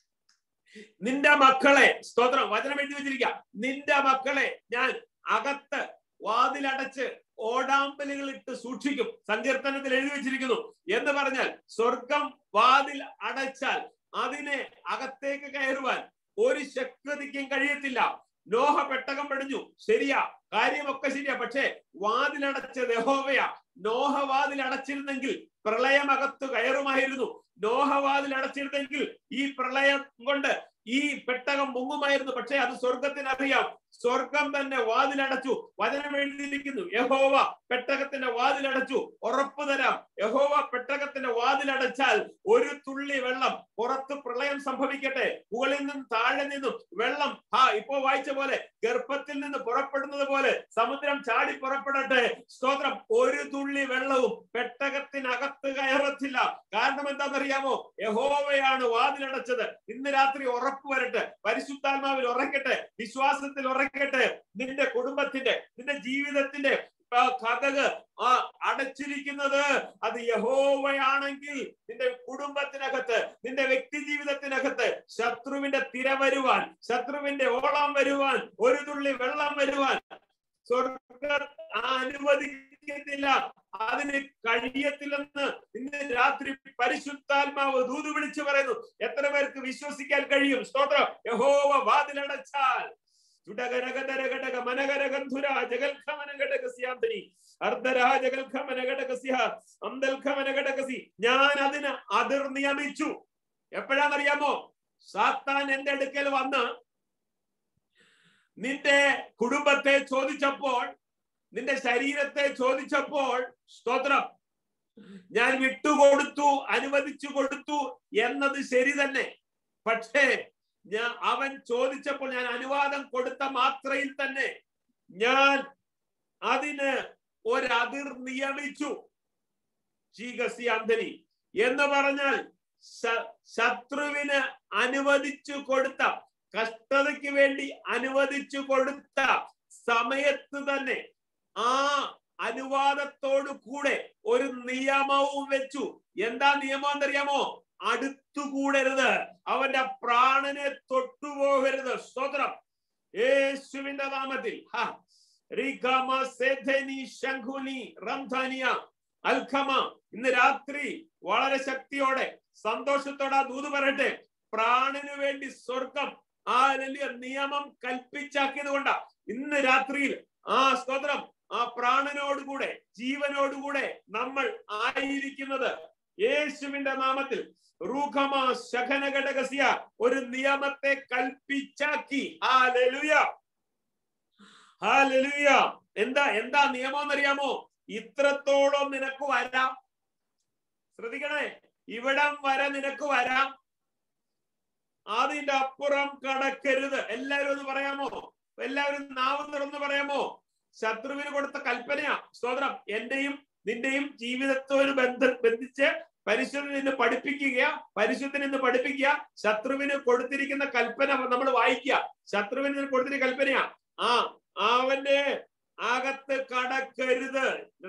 നിന്റെ മക്കളെ സ്തോത്രം വചനം എഴുതി വെച്ചിരിക്കാം നിന്റെ മക്കളെ ഞാൻ അകത്ത് വാതിലടച്ച് ഓടാമ്പലുകൾ ഇട്ട് സൂക്ഷിക്കും സങ്കീർത്തനത്തിൽ എഴുതി വെച്ചിരിക്കുന്നു എന്ന് പറഞ്ഞാൽ സ്വർഗം വാതിൽ അടച്ചാൽ അതിനെ അകത്തേക്ക് കയറുവാൻ ഒരു ശക്തിക്കും കഴിയത്തില്ല നോഹ പെട്ടകം പടിഞ്ഞു ശരിയാ കാര്യമൊക്കെ ശരിയാ പക്ഷേ വാതിലടച്ചത് യഹോവയാ നോഹ വാതിൽ അടച്ചിരുന്നെങ്കിൽ പ്രളയം അകത്ത് കയറുമായിരുന്നു നോഹ വാതിൽ അടച്ചിരുന്നെങ്കിൽ ഈ പ്രളയം കൊണ്ട് ഈ പെട്ടകം മുങ്ങുമായിരുന്നു പക്ഷേ അത് സ്വർഗത്തിന് അറിയാം സ്വർഗം തന്നെ വാതിലടച്ചു വചനം എഴുതിയിരിക്കുന്നു യഹോവ പെട്ടകത്തിന്റെ വാതിലടച്ചു ഉറപ്പു തരാം യഹോവ പെട്ടകത്തിന്റെ വാതിലടച്ചാൽ ഒരു തുള്ളി വെള്ളം പുറത്ത് പ്രളയം സംഭവിക്കട്ടെ മുകളിൽ നിന്നും താഴെ നിന്നും വെള്ളം ആ ഇപ്പോ വായിച്ച പോലെ ഗർഭത്തിൽ നിന്ന് പുറപ്പെടുന്നത് പോലെ സമുദ്രം ചാടി പുറപ്പെടട്ടെ സ്തോത്രം ഒരു തുള്ളി വെള്ളവും പെട്ടകത്തിനകത്ത് കയറത്തില്ല കാരണം എന്താണെന്നറിയാമോ യഹോവയാണ് വാതിലടച്ചത് ഇന്ന് രാത്രി ഉറപ്പ് വരട്ടെ പരിശുദ്ധാത്മാവിൽ ഉറക്കട്ടെ വിശ്വാസത്തിൽ ഉറക്കട്ടെ നിന്റെ കുടുംബത്തിന്റെ നിന്റെ ജീവിതത്തിന്റെ ആ കഥക് ആ അടച്ചിരിക്കുന്നത് അത് യഹോവയാണെങ്കിൽ നിന്റെ കുടുംബത്തിനകത്ത് നിന്റെ വ്യക്തി ജീവിതത്തിനകത്ത് ശത്രുവിന്റെ തിര വരുവാൻ ശത്രുവിന്റെ ഓളം വരുവാൻ ഒരു തുള്ളി വെള്ളം വരുവാൻ സ്വർഗ അനുവദിക്കത്തില്ല അതിന് കഴിയത്തില്ലെന്ന് ഇന്ന് രാത്രി പരിശുദ്ധാത്മാവ് ദൂത് വിളിച്ചു പറയുന്നു എത്ര പേർക്ക് വിശ്വസിക്കാൻ കഴിയും സ്തോത്രം യഹോവ വാതിലടച്ചാൽ ചുടകരകതരഘടക മനകരഗന്ധുര ജഗൽഖമനഘടകസ്യാന്തനി അർദ്ധരാജകൽഖമനഘടകസ്യ അന്തൽഖമനഘടകസി ഞാൻ അതിന് അതിർ നിയമിച്ചു എപ്പോഴാണെന്നറിയാമോ സാത്താൻ എന്റെ അടുക്കൽ വന്ന് നിന്റെ കുടുംബത്തെ ചോദിച്ചപ്പോൾ നിന്റെ ശരീരത്തെ ചോദിച്ചപ്പോൾ സ്തോത്രം ഞാൻ വിട്ടുകൊടുത്തു അനുവദിച്ചു കൊടുത്തു എന്നത് ശരി തന്നെ പക്ഷേ ഞാൻ അവൻ ചോദിച്ചപ്പോൾ ഞാൻ അനുവാദം കൊടുത്ത മാത്രയിൽ തന്നെ ഞാൻ അതിന് ഒരതിർ നിയമിച്ചു ചീകസി അന്ധനി എന്ന് പറഞ്ഞാൽ ശത്രുവിന് അനുവദിച്ചു കൊടുത്ത കഷ്ടതയ്ക്ക് വേണ്ടി അനുവദിച്ചു കൊടുത്ത സമയത്ത് തന്നെ ആ അനുവാദത്തോടു കൂടെ ഒരു നിയമവും വെച്ചു എന്താ നിയമം എന്നറിയാമോ അടുത്തുകൂടരുത് അവന്റെ പ്രാണനെ തൊട്ടുപോകരുത് സ്തോത്രം യേശുവിന്റെ നാമത്തിൽ അൽഖമ ഇന്ന് രാത്രി വളരെ ശക്തിയോടെ സന്തോഷത്തോടെ ദൂത് പറയട്ടെ പ്രാണന് വേണ്ടി സ്വർഗം ആ വലിയ നിയമം കൽപ്പിച്ചാക്കിയത് കൊണ്ടാ ഇന്ന് രാത്രിയിൽ ആ സ്തോത്രം ആ പ്രാണനോടുകൂടെ ജീവനോടുകൂടെ നമ്മൾ ആയിരിക്കുന്നത് യേശുവിന്റെ നാമത്തിൽ റൂഖമ ശഖനഘടകസ്യ ഒരു നിയമത്തെ കൽപ്പിച്ചാക്കി ഹാലലുയ ഹാലലുയ എന്താ എന്താ നിയമം എന്നറിയാമോ ഇത്രത്തോളം നിനക്ക് വരാം ശ്രദ്ധിക്കണേ ഇവിടം വരെ നിനക്ക് വരാം അതിന്റെ അപ്പുറം കടക്കരുത് എല്ലാവരും ഒന്ന് പറയാമോ എല്ലാവരും നാവ് തുറന്ന് പറയാമോ ശത്രുവിന് കൊടുത്ത കൽപ്പനയാ സ്തോത്രം എന്റെയും നിന്റെയും ജീവിതത്തോട് ബന്ധ ബന്ധിച്ച് പരിശുദ്ധൻ നിന്ന് പഠിപ്പിക്കുക പരിശുദ്ധൻ നിന്ന് പഠിപ്പിക്കുക ശത്രുവിന് കൊടുത്തിരിക്കുന്ന കൽപ്പന നമ്മൾ വായിക്കുക ശത്രുവിന് നിന്ന് കൊടുത്തിരിക്കുന്ന കൽപ്പനയാ ആ അവന്റെ അകത്ത് കടക്കരുത്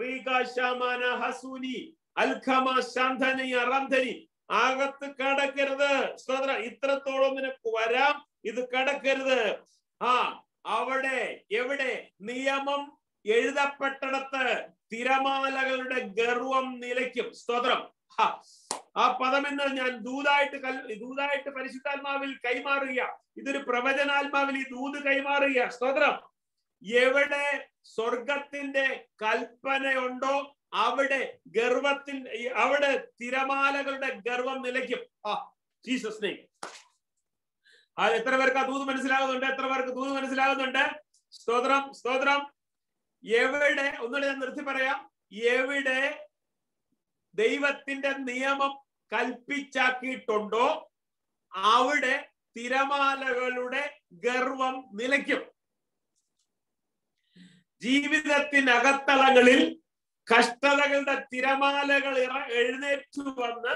ഹസൂനി അൽഖമ ശാന്തനി അറന്ധനി അകത്ത് കടക്കരുത് സ്തോത്ര ഇത്രത്തോളം നിനക്ക് വരാം ഇത് കടക്കരുത് ആ അവിടെ എവിടെ നിയമം എഴുതപ്പെട്ടിടത്ത് തിരമാലകളുടെ ഗർവം നിലയ്ക്കും സ്തോത്രം ആ പദം എന്ന് ഞാൻ ദൂതായിട്ട് കൽ ദൂതായിട്ട് പരിശുദ്ധാത്മാവിൽ കൈമാറുക ഇതൊരു പ്രവചനാത്മാവിൽ ഈ ദൂത് കൈമാറുക സ്തോത്രം എവിടെ സ്വർഗത്തിന്റെ കൽപ്പനയുണ്ടോ അവിടെ ഗർവത്തിന്റെ അവിടെ തിരമാലകളുടെ ഗർവം നിലയ്ക്കും ആ ജീസസ് നെയ്മ് അത് എത്ര പേർക്ക് ആ ദൂത് മനസ്സിലാകുന്നുണ്ട് എത്ര പേർക്ക് ദൂത് മനസ്സിലാകുന്നുണ്ട് സ്തോത്രം സ്തോത്രം എവിടെ ഒന്നുകൂടെ ഞാൻ നിർത്തി പറയാം എവിടെ ദൈവത്തിന്റെ നിയമം കൽപ്പിച്ചാക്കിയിട്ടുണ്ടോ അവിടെ തിരമാലകളുടെ ഗർവം നിലയ്ക്കും ജീവിതത്തിനകത്തളങ്ങളിൽ കഷ്ടതകളുടെ തിരമാലകൾ ഇറ എഴുന്നേറ്റു വന്ന്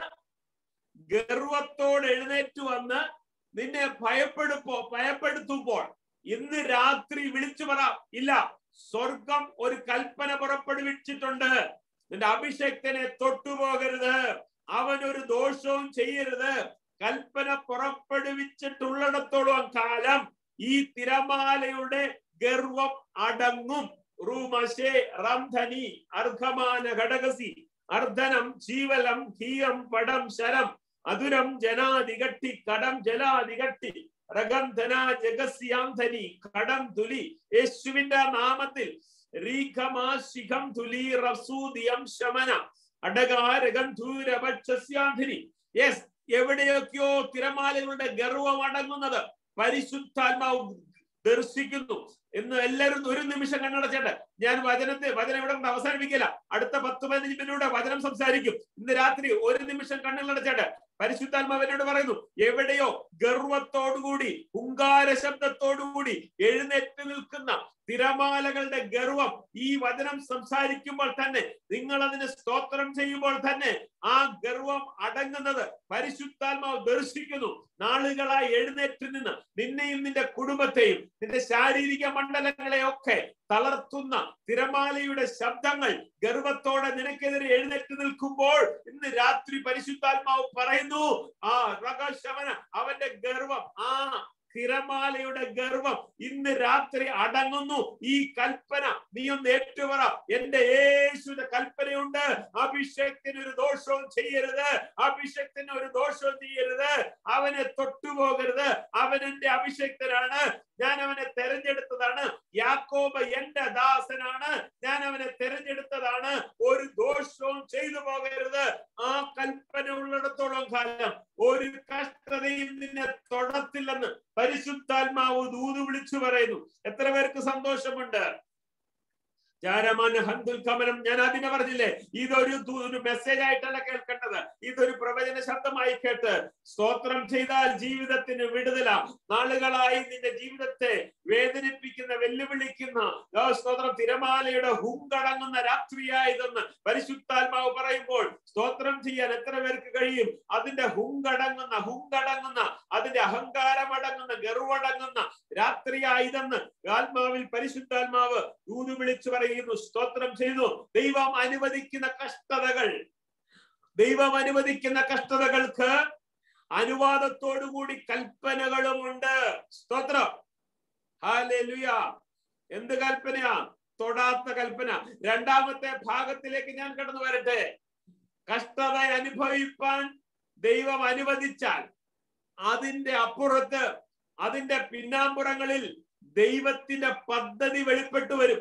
ഗർവത്തോട് എഴുന്നേറ്റു വന്ന് നിന്നെ ഭയപ്പെടുപ്പോ ഭയപ്പെടുത്തുമ്പോൾ ഇന്ന് രാത്രി വിളിച്ചു പറ ഇല്ല സ്വർഗം ഒരു കൽപ്പന പുറപ്പെടുവിച്ചിട്ടുണ്ട് നിന്റെ അഭിഷേക്തനെ തൊട്ടുപോകരുത് അവൻ ഒരു ദോഷവും ചെയ്യരുത് കൽപ്പന പുറപ്പെടുവിച്ചിട്ടുള്ളിടത്തോളം കാലം ഈ തിരമാലയുടെ ഗർവം അടങ്ങും റൂമശേ റംധനി അർദ്ധമാന ഘടകസി അർദ്ധനം ജീവലം ധീയം പടം ശരം അതുരം ജനാതികട്ടി കടം ജലാതികട്ടി രഗന്ധന ജഗസ്യാന്ധനി കടം തുലി യേശുവിന്റെ നാമത്തിൽ റീഖമാശിഖം തുലി റസൂദിയം ശമന അടകാരഗന്ധൂരപക്ഷസ്യാന്ധനി യെസ് എവിടെയൊക്കെയോ തിരമാലകളുടെ ഗർവം അടങ്ങുന്നത് പരിശുദ്ധാത്മാവ് ദർശിക്കുന്നു എന്ന് എല്ലാവരും ഒരു നിമിഷം കണ്ണടച്ചേട്ടെ ഞാൻ വചനത്തെ വചനം ഇവിടെ കൊണ്ട് അവസാനിപ്പിക്കില്ല അടുത്ത പത്ത് പതിനഞ്ച് മിനിറ്റ് വചനം സംസാരിക്കും ഇന്ന് രാത്രി ഒരു നിമിഷം കണ്ണുകളടച്ചേട്ടെ പരിശുദ്ധാത്മാവിനോട് പറയുന്നു എവിടെയോ ഗർവത്തോടുകൂടി ഹുങ്കാര ശബ്ദത്തോടുകൂടി എഴുന്നേറ്റ് നിൽക്കുന്ന തിരമാലകളുടെ ഗർവം ഈ വചനം സംസാരിക്കുമ്പോൾ തന്നെ നിങ്ങൾ അതിന് സ്തോത്രം ചെയ്യുമ്പോൾ തന്നെ ആ ഗർവം അടങ്ങുന്നത് പരിശുദ്ധാത്മാവ് ദർശിക്കുന്നു നാളുകളായി എഴുന്നേറ്റ് നിന്ന് നിന്നെയും നിന്റെ കുടുംബത്തെയും നിന്റെ ശാരീരിക മണ്ഡലങ്ങളെ ഒക്കെ തളർത്തുന്ന തിരമാലയുടെ ശബ്ദങ്ങൾ ഗർവത്തോടെ നിനക്കെതിരെ എഴുന്നേറ്റ് നിൽക്കുമ്പോൾ ഇന്ന് രാത്രി പരിശുദ്ധാത്മാവ് പറയുന്നു ആ റകശമന അവന്റെ ഗർവം ആ തിരമാലയുടെ ഗർവം ഇന്ന് രാത്രി അടങ്ങുന്നു ഈ കൽപ്പന നീ ഒന്ന് ഏറ്റുപറ എന്റെ യേശുവിന്റെ കൽപ്പനയുണ്ട് അഭിഷേകത്തിന് ഒരു ദോഷവും ചെയ്യരുത് അഭിഷേകത്തിന് ഒരു ദോഷവും ചെയ്യരുത് അവനെ തൊട്ടുപോകരുത് അവൻ എന്റെ അഭിഷേക്തനാണ് ഞാൻ അവനെ തെരഞ്ഞെടുത്തതാണ് യാക്കോബ് എന്റെ ദാസനാണ് ഞാൻ അവനെ തെരഞ്ഞെടുത്തതാണ് ഒരു ദോഷവും ചെയ്തു പോകരുത് ആ കൽപ്പന ഉള്ളിടത്തോളം കാലം ഒരു കഷ്ടതയും നിന്നെ തൊടത്തില്ലെന്ന് പരിശുദ്ധാത്മാവ് ദൂത് വിളിച്ചു പറയുന്നു എത്ര പേർക്ക് സന്തോഷമുണ്ട് ചാരമാന ഹന്തുൽ കമനം ഞാൻ അതിനെ പറഞ്ഞില്ലേ ഇതൊരു ദൂ- ഒരു മെസ്സേജ് ആയിട്ടല്ല കേൾക്കേണ്ടത് ഇതൊരു പ്രവചന ശബ്ദമായി കേട്ട് സ്തോത്രം ചെയ്താൽ ജീവിതത്തിന് വിടുതല നാളുകളായി നിന്റെ ജീവിതത്തെ വേദനിപ്പിക്കുന്ന വെല്ലുവിളിക്കുന്ന ആ സ്തോത്രം തിരമാലയുടെ ഹുങ്കടങ്ങുന്ന രാത്രിയായതെന്ന് പരിശുദ്ധാത്മാവ് പറയുമ്പോൾ സ്തോത്രം ചെയ്യാൻ എത്ര പേർക്ക് കഴിയും അതിന്റെ ഹുങ്കടങ്ങുന്ന ഹുങ്കടങ്ങുന്ന അതിന്റെ അഹങ്കാരമടങ്ങുന്ന ഗർവടങ്ങുന്ന രാത്രിയായതെന്ന് ആത്മാവിൽ പരിശുദ്ധാത്മാവ് ദൂത് വിളിച്ചു പറയുന്നു സ്തോത്രം ചെയ്തു ദൈവം അനുവദിക്കുന്ന കഷ്ടതകൾ ദൈവം അനുവദിക്കുന്ന കഷ്ടതകൾക്ക് അനുവാദത്തോടുകൂടി കൽപ്പനകളുമുണ്ട് സ്തോത്രം ഹാലലുയ എന്ത് കൽപ്പനയാ തൊടാത്ത കൽപ്പന രണ്ടാമത്തെ ഭാഗത്തിലേക്ക് ഞാൻ കടന്നു വരട്ടെ കഷ്ടത അനുഭവിപ്പാൻ ദൈവം അനുവദിച്ചാൽ അതിന്റെ അപ്പുറത്ത് അതിന്റെ പിന്നാമ്പുറങ്ങളിൽ ദൈവത്തിന്റെ പദ്ധതി വെളിപ്പെട്ടു വരും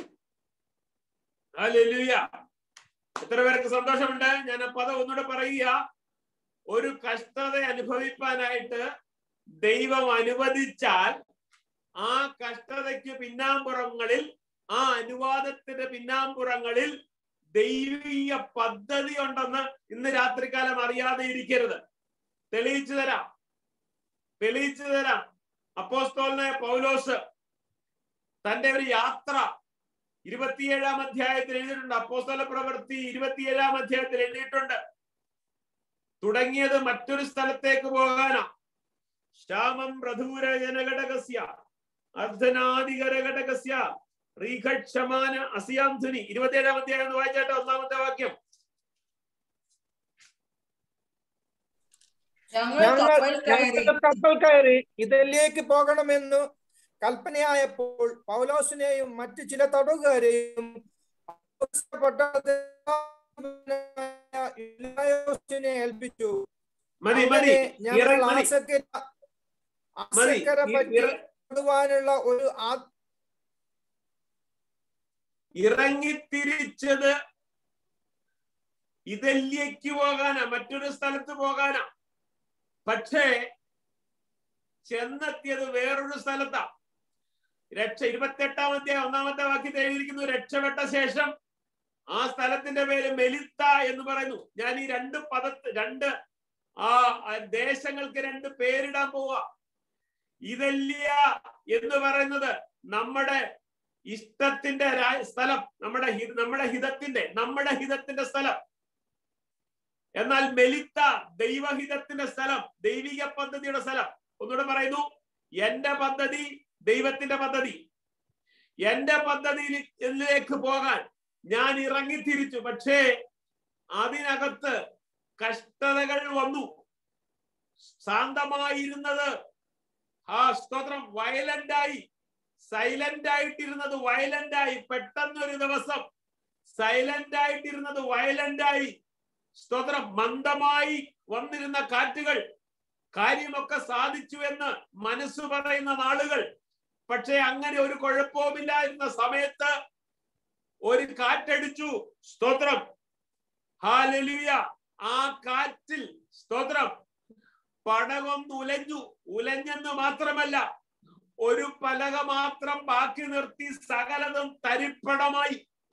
ഹല്ലേലൂയ എത്ര പേർക്ക് സന്തോഷമുണ്ട് ഞാൻ ആ പദം ഒന്നുകൂടെ പറയുക ഒരു കഷ്ടത അനുഭവിപ്പാനായിട്ട് ദൈവം അനുവദിച്ചാൽ ആ കഷ്ടതയ്ക്ക് പിന്നാമ്പുറങ്ങളിൽ ആ അനുവാദത്തിന്റെ പിന്നാമ്പുറങ്ങളിൽ ദൈവീയ പദ്ധതി ഉണ്ടെന്ന് ഇന്ന് രാത്രികാലം അറിയാതെ ഇരിക്കരുത് തെളിയിച്ചു തരാം തെളിയിച്ചു തരാം അപ്പോസ്തോലിനെ പൗലോസ് തന്റെ ഒരു യാത്ര ഇരുപത്തിയേഴാം അധ്യായത്തിൽ എഴുതിയിട്ടുണ്ട് അപ്പോസ്തല പ്രവൃത്തി ഇരുപത്തിയേഴാം അധ്യായത്തിൽ എഴുതിയിട്ടുണ്ട് തുടങ്ങിയത് മറ്റൊരു സ്ഥലത്തേക്ക് പോകാനാ ശ്യാമം പ്രധൂര ജനഘടകസ്യ അർദ്ധനാദികരഘടകസ്യ റീഖക്ഷമാന അസിയാന്ധുനി ഇരുപത്തിയേഴാം അധ്യായം എന്ന് വായിച്ചാട്ടെ ഒന്നാമത്തെ വാക്യം ഞങ്ങൾ ഞങ്ങൾ കപ്പൽ കയറി ഞങ്ങൾ കപ്പൽ കയറി ഇതിലേക്ക് പോകണമെന്നു കൽപ്പനയായപ്പോൾ പൗലോസിനെയും മറ്റു ചില തടവുകാരെയും ഇലായോസിനെ ഏൽപ്പിച്ചു മതി മതി അങ്ങനെ ഞങ്ങൾ ഇറ- മതി ആസക്കര മതി ആസക്കര ഇ- പറ്റി ഇറ- കൊണ്ടുപോകാനുള്ള ഒരു ആ- ഇറങ്ങിത്തിരിച്ചത് ഇതല്ലേക്ക് പോകാനാ മറ്റൊരു സ്ഥലത്ത് പോകാനാ പക്ഷേ ചെന്നെത്തിയത് വേറൊരു സ്ഥലത്താ രക്ഷ ഇരുപത്തെട്ടാം അധ്യായം ഒന്നാമത്തെ വാക്യത്തിൽ എഴുതിയിരിക്കുന്നു രക്ഷപ്പെട്ട ശേഷം ആ സ്ഥലത്തിന്റെ പേര് മെലിത്ത എന്ന് പറയുന്നു ഞാൻ ഈ രണ്ട് പദത്ത് രണ്ട് ആ ആ ദേശങ്ങൾക്ക് രണ്ട് പേരിടാൻ പോവാ ഇതല്യ എന്ന് പറയുന്നത് നമ്മുടെ ഇഷ്ടത്തിന്റെ രാ- സ്ഥലം നമ്മുടെ ഹി- നമ്മുടെ ഹിതത്തിന്റെ നമ്മുടെ ഹിതത്തിന്റെ സ്ഥലം എന്നാൽ മെലിത്ത ദൈവഹിതത്തിന്റെ സ്ഥലം ദൈവിക പദ്ധതിയുടെ സ്ഥലം ഒന്നുകൂടെ പറയുന്നു എന്റെ പദ്ധതി ദൈവത്തിന്റെ പദ്ധതി എന്റെ പദ്ധതിയിലേക്ക് പോകാൻ ഞാൻ ഇറങ്ങിത്തിരിച്ചു പക്ഷേ അതിനകത്ത് കഷ്ടതകൾ വന്നു ശാന്തമായിരുന്നത് ആ സ്തോത്രം വയലന്റ് ആയി സൈലന്റ് ആയിട്ടിരുന്നത് വയലന്റ് ആയി പെട്ടെന്നൊരു ദിവസം സൈലന്റ് ആയിട്ടിരുന്നത് വയലന്റ് ആയി സ്തോത്രം മന്ദമായി വന്നിരുന്ന കാറ്റുകൾ കാര്യമൊക്കെ സാധിച്ചു എന്ന് മനസ്സ് പറയുന്ന നാളുകൾ പക്ഷെ അങ്ങനെ ഒരു കുഴപ്പവുമില്ലായിരുന്ന സമയത്ത് ഒരു കാറ്റടിച്ചു സ്തോത്രം ഹാലലിയ ആ കാറ്റിൽ സ്തോത്രം പടകൊന്ന് ഉലഞ്ഞു ഉലഞ്ഞെന്ന് മാത്രമല്ല ഒരു പലക മാത്രം ബാക്കി നിർത്തി സകലതും തരിപ്പടമായി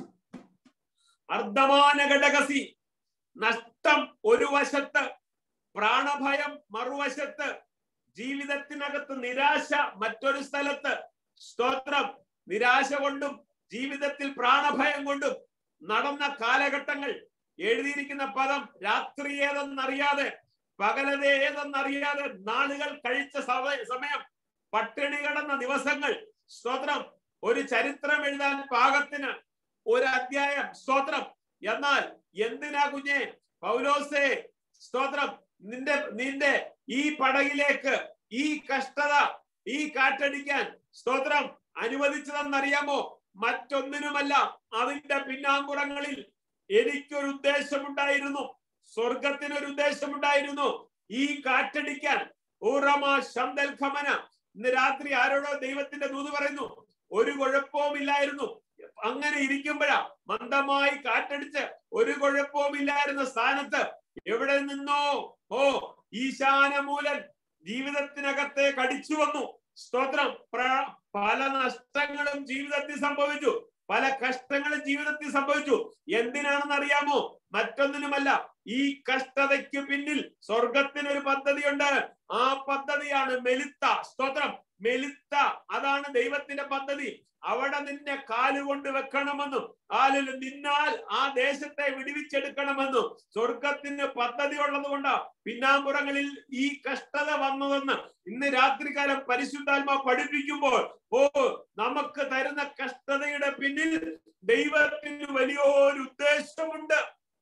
അർദ്ധമാന ഘടകസി നഷ്ടം ഒരു വശത്ത് പ്രാണഭയം മറുവശത്ത് ജീവിതത്തിനകത്ത് നിരാശ മറ്റൊരു സ്ഥലത്ത് സ്തോത്രം നിരാശ കൊണ്ടും ജീവിതത്തിൽ പ്രാണഭയം കൊണ്ടും നടന്ന കാലഘട്ടങ്ങൾ എഴുതിയിരിക്കുന്ന പദം രാത്രി ഏതെന്നറിയാതെ പകലതേ ഏതെന്നറിയാതെ നാളുകൾ കഴിച്ച സമയ- സമയം പട്ടിണി കിടന്ന ദിവസങ്ങൾ സ്തോത്രം ഒരു ചരിത്രം എഴുതാൻ പാകത്തിന് ഒരു അധ്യായം സ്തോത്രം എന്നാൽ എന്തിനാ കുഞ്ഞെ പൗലോസേ സ്തോത്രം നിന്റെ നിന്റെ ഈ പടകിലേക്ക് ഈ കഷ്ടത ഈ കാറ്റടിക്കാൻ സ്തോത്രം അനുവദിച്ചതെന്നറിയാമോ മറ്റൊന്നിനുമല്ല അതിന്റെ പിന്നാമ്പുറങ്ങളിൽ എനിക്കൊരു ഉദ്ദേശമുണ്ടായിരുന്നു സ്വർഗത്തിനൊരു ഉദ്ദേശമുണ്ടായിരുന്നു ഈ കാറ്റടിക്കാൻ ഊറമ ശന്തൽ ഖമന ഇന്ന് രാത്രി ആരോടോ ദൈവത്തിന്റെ ദൂത് പറയുന്നു ഒരു കുഴപ്പവുമില്ലായിരുന്നു അങ്ങനെ ഇരിക്കുമ്പോഴാ മന്ദമായി കാറ്റടിച്ച് ഒരു കുഴപ്പവുമില്ലായിരുന്ന സ്ഥാനത്ത് എവിടെ നിന്നോ ഓ ഈശാനമൂലൻ ജീവിതത്തിനകത്തെ കടിച്ചു വന്നു സ്തോത്രം പ്ര- പല നഷ്ടങ്ങളും ജീവിതത്തിൽ സംഭവിച്ചു പല കഷ്ടങ്ങളും ജീവിതത്തിൽ സംഭവിച്ചു എന്തിനാണെന്ന് അറിയാമോ മറ്റൊന്നിനുമല്ല ഈ കഷ്ടതയ്ക്ക് പിന്നിൽ സ്വർഗത്തിനൊരു പദ്ധതിയുണ്ട് ആ പദ്ധതിയാണ് മെലിത്ത സ്തോത്രം മെലിത്ത അതാണ് ദൈവത്തിന്റെ പദ്ധതി അവിടെ നിന്നെ കാലുകൊണ്ട് വെക്കണമെന്നും ആലിൽ നിന്നാൽ ആ ദേശത്തെ വിടുവിച്ചെടുക്കണമെന്നും സ്വർഗത്തിന് പദ്ധതി ഉള്ളത് കൊണ്ടാ പിന്നാമ്പുറങ്ങളിൽ ഈ കഷ്ടത വന്നതെന്ന് ഇന്ന് രാത്രികാലം പരിശുദ്ധാത്മാ പഠിപ്പിക്കുമ്പോൾ ഓ നമുക്ക് തരുന്ന കഷ്ടതയുടെ പിന്നിൽ ദൈവത്തിന് വലിയൊരു ഉദ്ദേശമുണ്ട്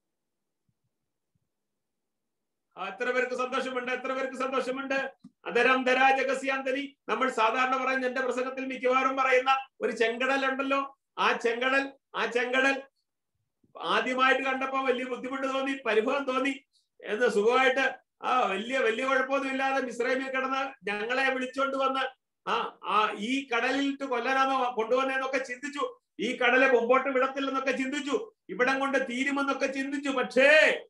ആ, എത്ര പേർക്ക് സന്തോഷമുണ്ട് എത്ര പേർക്ക് സന്തോഷമുണ്ട് അതരം ധരാജകസ്യാന്തരി നമ്മൾ സാധാരണ പറയുന്ന എന്റെ പ്രസംഗത്തിൽ മിക്കവാറും പറയുന്ന ഒരു ചെങ്കടൽ ഉണ്ടല്ലോ ആ ചെങ്കടൽ ആ ചെങ്കടൽ ആദ്യമായിട്ട് കണ്ടപ്പോ വലിയ ബുദ്ധിമുട്ട് തോന്നി പരിഭവം തോന്നി എന്ന് സുഖമായിട്ട് ആ വലിയ വലിയ കുഴപ്പമൊന്നും ഇല്ലാതെ മിശ്രമിൽ കിടന്ന് ഞങ്ങളെ വിളിച്ചോണ്ട് വന്ന് ആ ആ ഈ കടലിൽ കൊല്ലാനാണോ കൊണ്ടുവന്നതെന്നൊക്കെ ചിന്തിച്ചു ഈ കടലെ മുമ്പോട്ട് വിടത്തില്ലെന്നൊക്കെ ചിന്തിച്ചു ഇവിടം കൊണ്ട് തീരുമെന്നൊക്കെ ചിന്തിച്ചു പക്ഷേ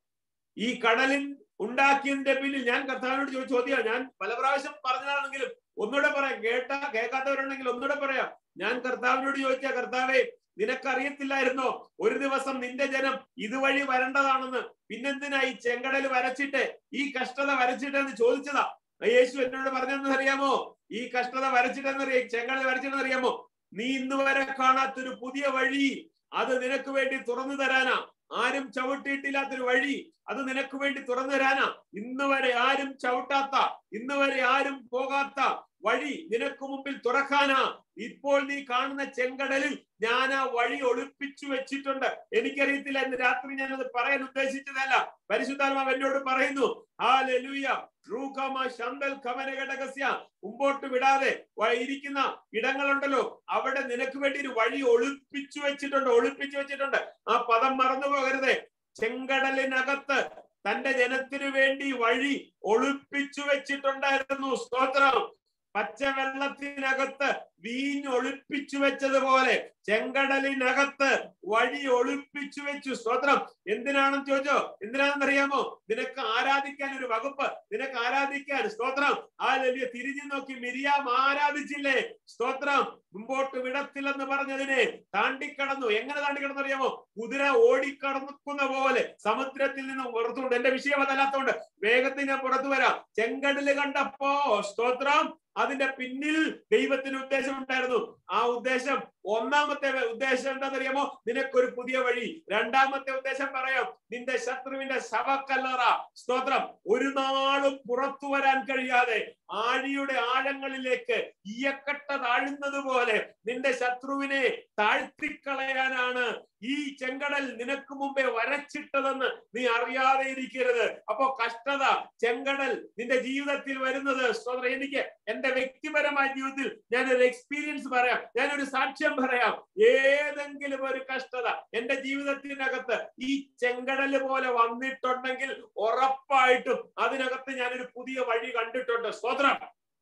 ഈ കടലിൻ ഉണ്ടാക്കിയതിന്റെ പിന്നിൽ ഞാൻ കർത്താവിനോട് ചോദിച്ച ചോദ്യം ഞാൻ പല പ്രാവശ്യം പറഞ്ഞതാണെങ്കിലും ഒന്നുകൂടെ പറയാം കേട്ടാ കേൾക്കാത്തവരുണ്ടെങ്കിൽ ഒന്നുകൂടെ പറയാം ഞാൻ കർത്താവിനോട് ചോദിച്ച കർത്താവേ നിനക്കറിയത്തില്ലായിരുന്നോ ഒരു ദിവസം നിന്റെ ജനം ഇതുവഴി വരേണ്ടതാണെന്ന് പിന്നെന്തിനാ ഈ ചെങ്കടൽ വരച്ചിട്ട് ഈ കഷ്ടത വരച്ചിട്ട് എന്ന് ചോദിച്ചതാ യേശു എന്നോട് പറഞ്ഞതെന്ന് അറിയാമോ ഈ കഷ്ടത വരച്ചിട്ടെന്നറിയ ചെങ്കടൽ വരച്ചിട്ടെന്ന് അറിയാമോ നീ ഇന്ന് വരെ കാണാത്തൊരു പുതിയ വഴി അത് നിനക്ക് വേണ്ടി തുറന്നു തരാനാ ആരും ചവിട്ടിയിട്ടില്ലാത്തൊരു വഴി അത് നിനക്ക് വേണ്ടി തുറന്നു തരാനാ ഇന്ന് വരെ ആരും ചവിട്ടാത്ത ഇന്ന് വരെ ആരും പോകാത്ത വഴി നിനക്ക് മുമ്പിൽ തുറക്കാനാ ഇപ്പോൾ നീ കാണുന്ന ചെങ്കടലിൽ ഞാൻ ആ വഴി ഒളിപ്പിച്ചു വെച്ചിട്ടുണ്ട് എനിക്കറിയത്തില്ല ഇന്ന് രാത്രി ഞാനത് പറയാൻ ഉദ്ദേശിച്ചതല്ല പരിശുദ്ധാത്മാവ് എന്നോട് പറയുന്നു ആ ലലുയ റൂഖമ ശന്തൽ ഖമനഘടകസ്യ മുമ്പോട്ട് വിടാതെ വ- ഇരിക്കുന്ന ഇടങ്ങളുണ്ടല്ലോ അവിടെ നിനക്ക് വേണ്ടി ഒരു വഴി ഒളിപ്പിച്ചു വെച്ചിട്ടുണ്ട് ഒളിപ്പിച്ചു വെച്ചിട്ടുണ്ട് ആ പദം മറന്നു പോകരുതേ ചെങ്കടലിനകത്ത് തന്റെ ജനത്തിനു വേണ്ടി വഴി ഒളിപ്പിച്ചു വെച്ചിട്ടുണ്ടായിരുന്നു സ്തോത്രം പച്ചവെള്ളത്തിനകത്ത് വീഞ്ഞ് ഒളിപ്പിച്ചു വെച്ചതുപോലെ ചെങ്കടലിനകത്ത് വഴി ഒളിപ്പിച്ചു വെച്ചു സ്തോത്രം എന്തിനാണെന്ന് ചോദിച്ചോ എന്തിനാണെന്ന് അറിയാമോ നിനക്ക് ആരാധിക്കാൻ ഒരു വകുപ്പ് നിനക്ക് ആരാധിക്കാൻ സ്തോത്രം ആ വലിയ തിരിഞ്ഞു നോക്കി മിരിയാം ആരാധിച്ചില്ലേ സ്തോത്രം മുമ്പോട്ട് വിടത്തില്ലെന്ന് പറഞ്ഞതിനെ താണ്ടിക്കടന്നു എങ്ങനെ താണ്ടിക്കടന്നു അറിയാമോ കുതിര ഓടിക്കടക്കുന്ന പോലെ സമുദ്രത്തിൽ നിന്ന് പുറത്തുകൊണ്ട് എന്റെ വിഷയം അതല്ലാത്തോണ്ട് വേഗത്തിൽ ഞാൻ പുറത്തു വരാം ചെങ്കടല് കണ്ടപ്പോ സ്തോത്രം അതിന്റെ പിന്നിൽ ദൈവത്തിന് ഉദ്ദേശം ഉണ്ടായിരുന്നു ആ ഉദ്ദേശം ഒന്നാമത്തെ ഉദ്ദേശം എന്താണെന്നറിയാമോ നിനക്കൊരു പുതിയ വഴി രണ്ടാമത്തെ ഉദ്ദേശം പറയാം നിന്റെ ശത്രുവിന്റെ ശവക്കല്ലറ സ്തോത്രം ഒരു നാളും പുറത്തു വരാൻ കഴിയാതെ ആഴിയുടെ ആഴങ്ങളിലേക്ക് ഈയക്കട്ട താഴുന്നത് പോലെ നിന്റെ ശത്രുവിനെ താഴ്ത്തിക്കളയാനാണ് ഈ ചെങ്കടൽ നിനക്ക് മുമ്പേ വരച്ചിട്ടതെന്ന് നീ അറിയാതെ ഇരിക്കരുത് അപ്പോ കഷ്ടത ചെങ്കടൽ നിന്റെ ജീവിതത്തിൽ വരുന്നത് സ്തോത്രം എനിക്ക് എന്റെ വ്യക്തിപരമായ ജീവിതത്തിൽ ഞാനൊരു എക്സ്പീരിയൻസ് പറയാം ഞാനൊരു സാക്ഷ്യം പറയാം ഏതെങ്കിലും ഒരു കഷ്ടത എന്റെ ജീവിതത്തിനകത്ത് ഈ ചെങ്കടൽ പോലെ വന്നിട്ടുണ്ടെങ്കിൽ ഉറപ്പായിട്ടും അതിനകത്ത് ഞാനൊരു പുതിയ വഴി കണ്ടിട്ടുണ്ട് സ്തോത്രം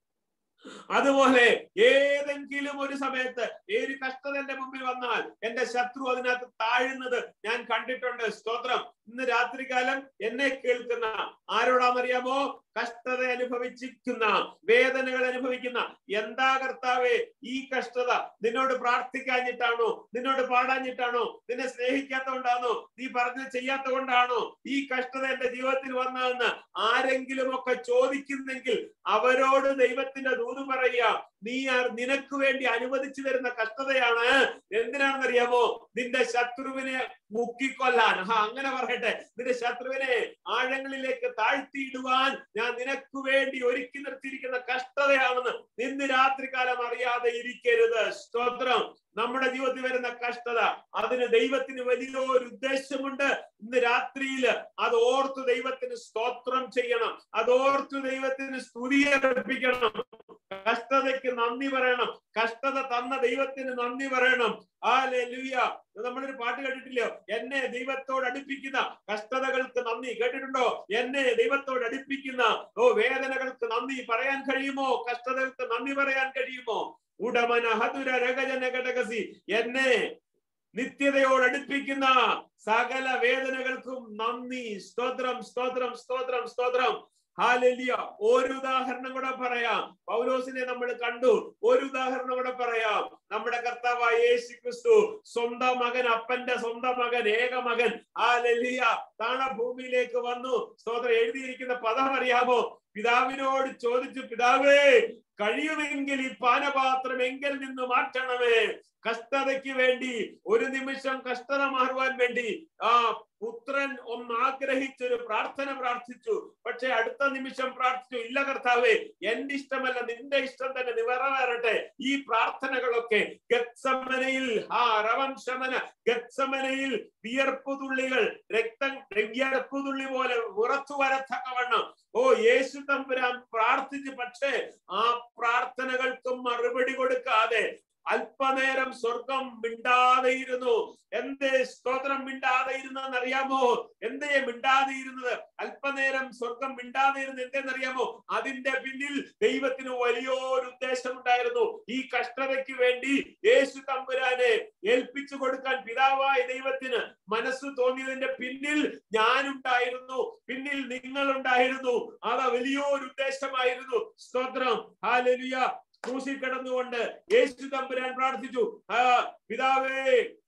അതുപോലെ ഏതെങ്കിലും ഒരു സമയത്ത് ഏതൊരു കഷ്ടത എന്റെ മുമ്പിൽ വന്നാൽ എന്റെ ശത്രു അതിനകത്ത് താഴുന്നത് ഞാൻ കണ്ടിട്ടുണ്ട് സ്തോത്രം ഇന്ന് രാത്രികാലം എന്നെ കേൾക്കുന്ന ആരോടാണെന്നറിയാമോ കഷ്ടത അനുഭവിച്ചിരിക്കുന്ന വേദനകൾ അനുഭവിക്കുന്ന എന്താ കർത്താവേ ഈ കഷ്ടത നിന്നോട് പ്രാർത്ഥിക്കാഞ്ഞിട്ടാണോ നിന്നോട് പാടാഞ്ഞിട്ടാണോ നിന്നെ സ്നേഹിക്കാത്തതുകൊണ്ടാണോ നീ പറഞ്ഞ് ചെയ്യാത്ത കൊണ്ടാണോ ഈ കഷ്ടത എന്റെ ജീവിതത്തിൽ വന്നതെന്ന് ആരെങ്കിലും ഒക്കെ ചോദിക്കുന്നെങ്കിൽ അവരോട് ദൈവത്തിന്റെ ദൂത് പറയുക നീ ആ- നിനക്ക് വേണ്ടി അനുവദിച്ചു തരുന്ന കഷ്ടതയാണ് എന്തിനാണെന്നറിയാമോ നിന്റെ ശത്രുവിനെ മുക്കിക്കൊല്ലാൻ ഹാ അങ്ങനെ പറയട്ടെ നിന്റെ ശത്രുവിനെ ആഴങ്ങളിലേക്ക് താഴ്ത്തിയിടുവാൻ ഞാൻ നിനക്ക് വേണ്ടി ഒരുക്കി നിർത്തിയിരിക്കുന്ന കഷ്ടതയാണെന്ന് ഇന്ന് രാത്രികാലം അറിയാതെ ഇരിക്കരുത് സ്തോത്രം നമ്മുടെ ജീവിതത്തിൽ വരുന്ന കഷ്ടത അതിന് ദൈവത്തിന് വലിയൊരു ഉദ്ദേശമുണ്ട് ഇന്ന് രാത്രിയിൽ അത് ഓർത്ത് ദൈവത്തിന് സ്തോത്രം ചെയ്യണം അത് ഓർത്ത് ദൈവത്തിന് സ്തുതി അർപ്പിക്കണം കഷ്ടതയ്ക്ക് നന്ദി പറയണം കഷ്ടത തന്ന ദൈവത്തിന് നന്ദി പറയണം ആ ലുയ്യ നമ്മളൊരു പാട്ട് കേട്ടിട്ടില്ലയോ എന്നെ ദൈവത്തോട് അടുപ്പിക്കുന്ന കഷ്ടതകൾക്ക് നന്ദി കേട്ടിട്ടുണ്ടോ എന്നെ ദൈവത്തോട് അടുപ്പിക്കുന്ന ഓ വേദനകൾക്ക് നന്ദി പറയാൻ കഴിയുമോ കഷ്ടതകൾക്ക് നന്ദി പറയാൻ കഴിയുമോ ഉടമന ഹതുര രഗജന ഘടകസി എന്നെ നിത്യതയോട് അടുപ്പിക്കുന്ന സകല വേദനകൾക്കും നന്ദി സ്തോത്രം സ്തോത്രം സ്തോത്രം സ്തോത്രം ഹാലലിയ ഒരു ഉദാഹരണം കൂടെ പറയാം പൗലോസിനെ നമ്മൾ കണ്ടു ഒരു ഉദാഹരണം കൂടെ പറയാം നമ്മുടെ കർത്താവായ യേശു ക്രിസ്തു സ്വന്തം മകൻ അപ്പന്റെ സ്വന്തം മകൻ ഏക മകൻ ഹാലലിയ താണ ഭൂമിയിലേക്ക് വന്നു സ്തോത്രം എഴുതിയിരിക്കുന്ന പദം അറിയാമോ പിതാവിനോട് ചോദിച്ചു പിതാവേ കഴിയുമെങ്കിൽ ഈ പാനപാത്രം എങ്കിൽ നിന്ന് മാറ്റണമേ കഷ്ടതയ്ക്ക് വേണ്ടി ഒരു നിമിഷം കഷ്ടത മാറുവാൻ വേണ്ടി ആ പുത്രൻ ഒന്ന് ആഗ്രഹിച്ചൊരു പ്രാർത്ഥന പ്രാർത്ഥിച്ചു പക്ഷെ അടുത്ത നിമിഷം പ്രാർത്ഥിച്ചു ഇല്ല കർത്താവേ എന്റെ ഇഷ്ടമല്ല നിന്റെ ഇഷ്ടം തന്നെ നിറവേറട്ടെ ഈ പ്രാർത്ഥനകളൊക്കെ ഗത്സമനയിൽ ആ റവം ശമന ഗത്സമനയിൽ വിയർപ്പു തുള്ളികൾ രക്തം വിയർപ്പു തുള്ളി പോലെ ഉറച്ചു വരത്തക്കവണ്ണം ഓ യേശു തമ്പുരാൻ പ്രാർത്ഥിച്ചു പക്ഷേ ആ പ്രാർത്ഥനകൾക്കും മറുപടി കൊടുക്കാതെ അല്പനേരം സ്വർഗം മിണ്ടാതെ ഇരുന്നു എന്തേ സ്തോത്രം മിണ്ടാതെ ഇരുന്നെന്ന് അറിയാമോ എന്തേ മിണ്ടാതെ ഇരുന്നത് അല്പനേരം സ്വർഗം മിണ്ടാതെ ഇരുന്ന് എന്തെന്നറിയാമോ അതിന്റെ പിന്നിൽ ദൈവത്തിന് വലിയൊരു ഉദ്ദേശം ഉണ്ടായിരുന്നു ഈ കഷ്ടതയ്ക്ക് വേണ്ടി യേശു തമ്പുരാനെ ഏൽപ്പിച്ചു കൊടുക്കാൻ പിതാവായ ദൈവത്തിന് മനസ്സ് തോന്നിയതിന്റെ പിന്നിൽ ഞാനുണ്ടായിരുന്നു പിന്നിൽ നിങ്ങളുണ്ടായിരുന്നു അത് വലിയൊരു ഉദ്ദേശമായിരുന്നു സ്തോത്രം ഹാലലിയ ക്രൂശിൽ കിടന്നുകൊണ്ട് യേശു തമ്പുരാൻ പ്രാർത്ഥിച്ചു ആ പിതാവേ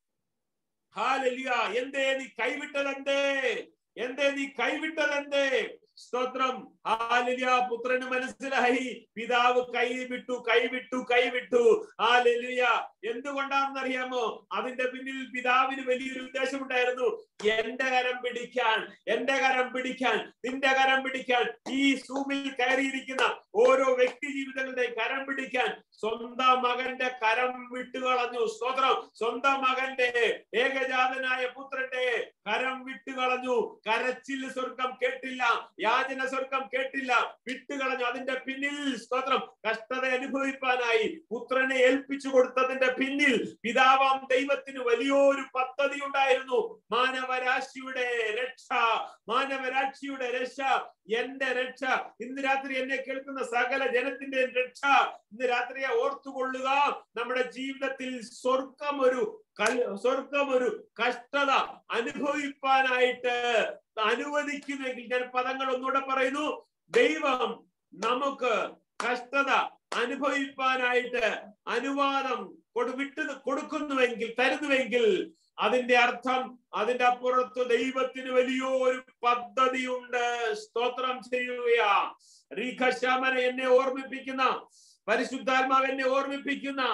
ഹാലലിയ എന്തേ നീ കൈവിട്ടതെന്തേ എന്തേ നീ കൈവിട്ടതെന്തേ സ്തോത്രം ഹാലലിയ പുത്രന് മനസ്സിലായി പിതാവ് കൈവിട്ടു കൈവിട്ടു കൈവിട്ടു ഹാലലിയ എന്തുകൊണ്ടാണെന്നറിയാമോ അതിന്റെ പിന്നിൽ പിതാവിന് വലിയൊരു ഉദ്ദേശമുണ്ടായിരുന്നു എന്റെ കരം പിടിക്കാൻ എന്റെ കരം പിടിക്കാൻ നിന്റെ കരം പിടിക്കാൻ ഈ സൂമിൽ കയറിയിരിക്കുന്ന ഓരോ വ്യക്തി ജീവിതങ്ങളുടെ കരം പിടിക്കാൻ സ്വന്തം മകന്റെ കരം വിട്ടുകളഞ്ഞു സ്തോത്രം സ്വന്തം മകന്റെ ഏകജാതനായ പുത്രന്റെ കരം വിട്ടുകളഞ്ഞു കരച്ചിൽ സ്വർഗം കേട്ടില്ല യാചന സ്വർഗം കേട്ടില്ല വിട്ടുകളഞ്ഞു അതിന്റെ പിന്നിൽ സ്തോത്രം കഷ്ടത അനുഭവിപ്പാനായി പുത്രനെ ഏൽപ്പിച്ചു കൊടുത്തതിന്റെ പിന്നിൽ പിതാവാം ദൈവത്തിന് വലിയൊരു പദ്ധതി ഉണ്ടായിരുന്നു മാനവരാശിയുടെ രക്ഷ മാനവരാശിയുടെ രക്ഷ എന്റെ രക്ഷ ഇന്ന് രാത്രി എന്നെ കേൾക്കുന്ന സകല ജനത്തിന്റെ രക്ഷ ഇന്ന് രാത്രിയെ ഓർത്തുകൊള്ളുക നമ്മുടെ ജീവിതത്തിൽ സ്വർഗം ഒരു കൽ സ്വർഗം ഒരു കഷ്ടത അനുഭവിപ്പാനായിട്ട് അനുവദിക്കുമെങ്കിൽ ഞാൻ പദങ്ങൾ ഒന്നുകൂടെ പറയുന്നു ദൈവം നമുക്ക് കഷ്ടത അനുഭവിപ്പാനായിട്ട് അനുവാദം കൊടു വിട്ടു കൊടുക്കുന്നുവെങ്കിൽ തരുന്നുവെങ്കിൽ അതിന്റെ അർത്ഥം അതിന്റെ അപ്പുറത്ത് ദൈവത്തിന് വലിയൊരു പദ്ധതിയുണ്ട് സ്തോത്രം ചെയ്യുകയാ റീഖശമന എന്നെ ഓർമ്മിപ്പിക്കുന്ന പരിശുദ്ധാത്മാവ് എന്നെ ഓർമ്മിപ്പിക്കുന്ന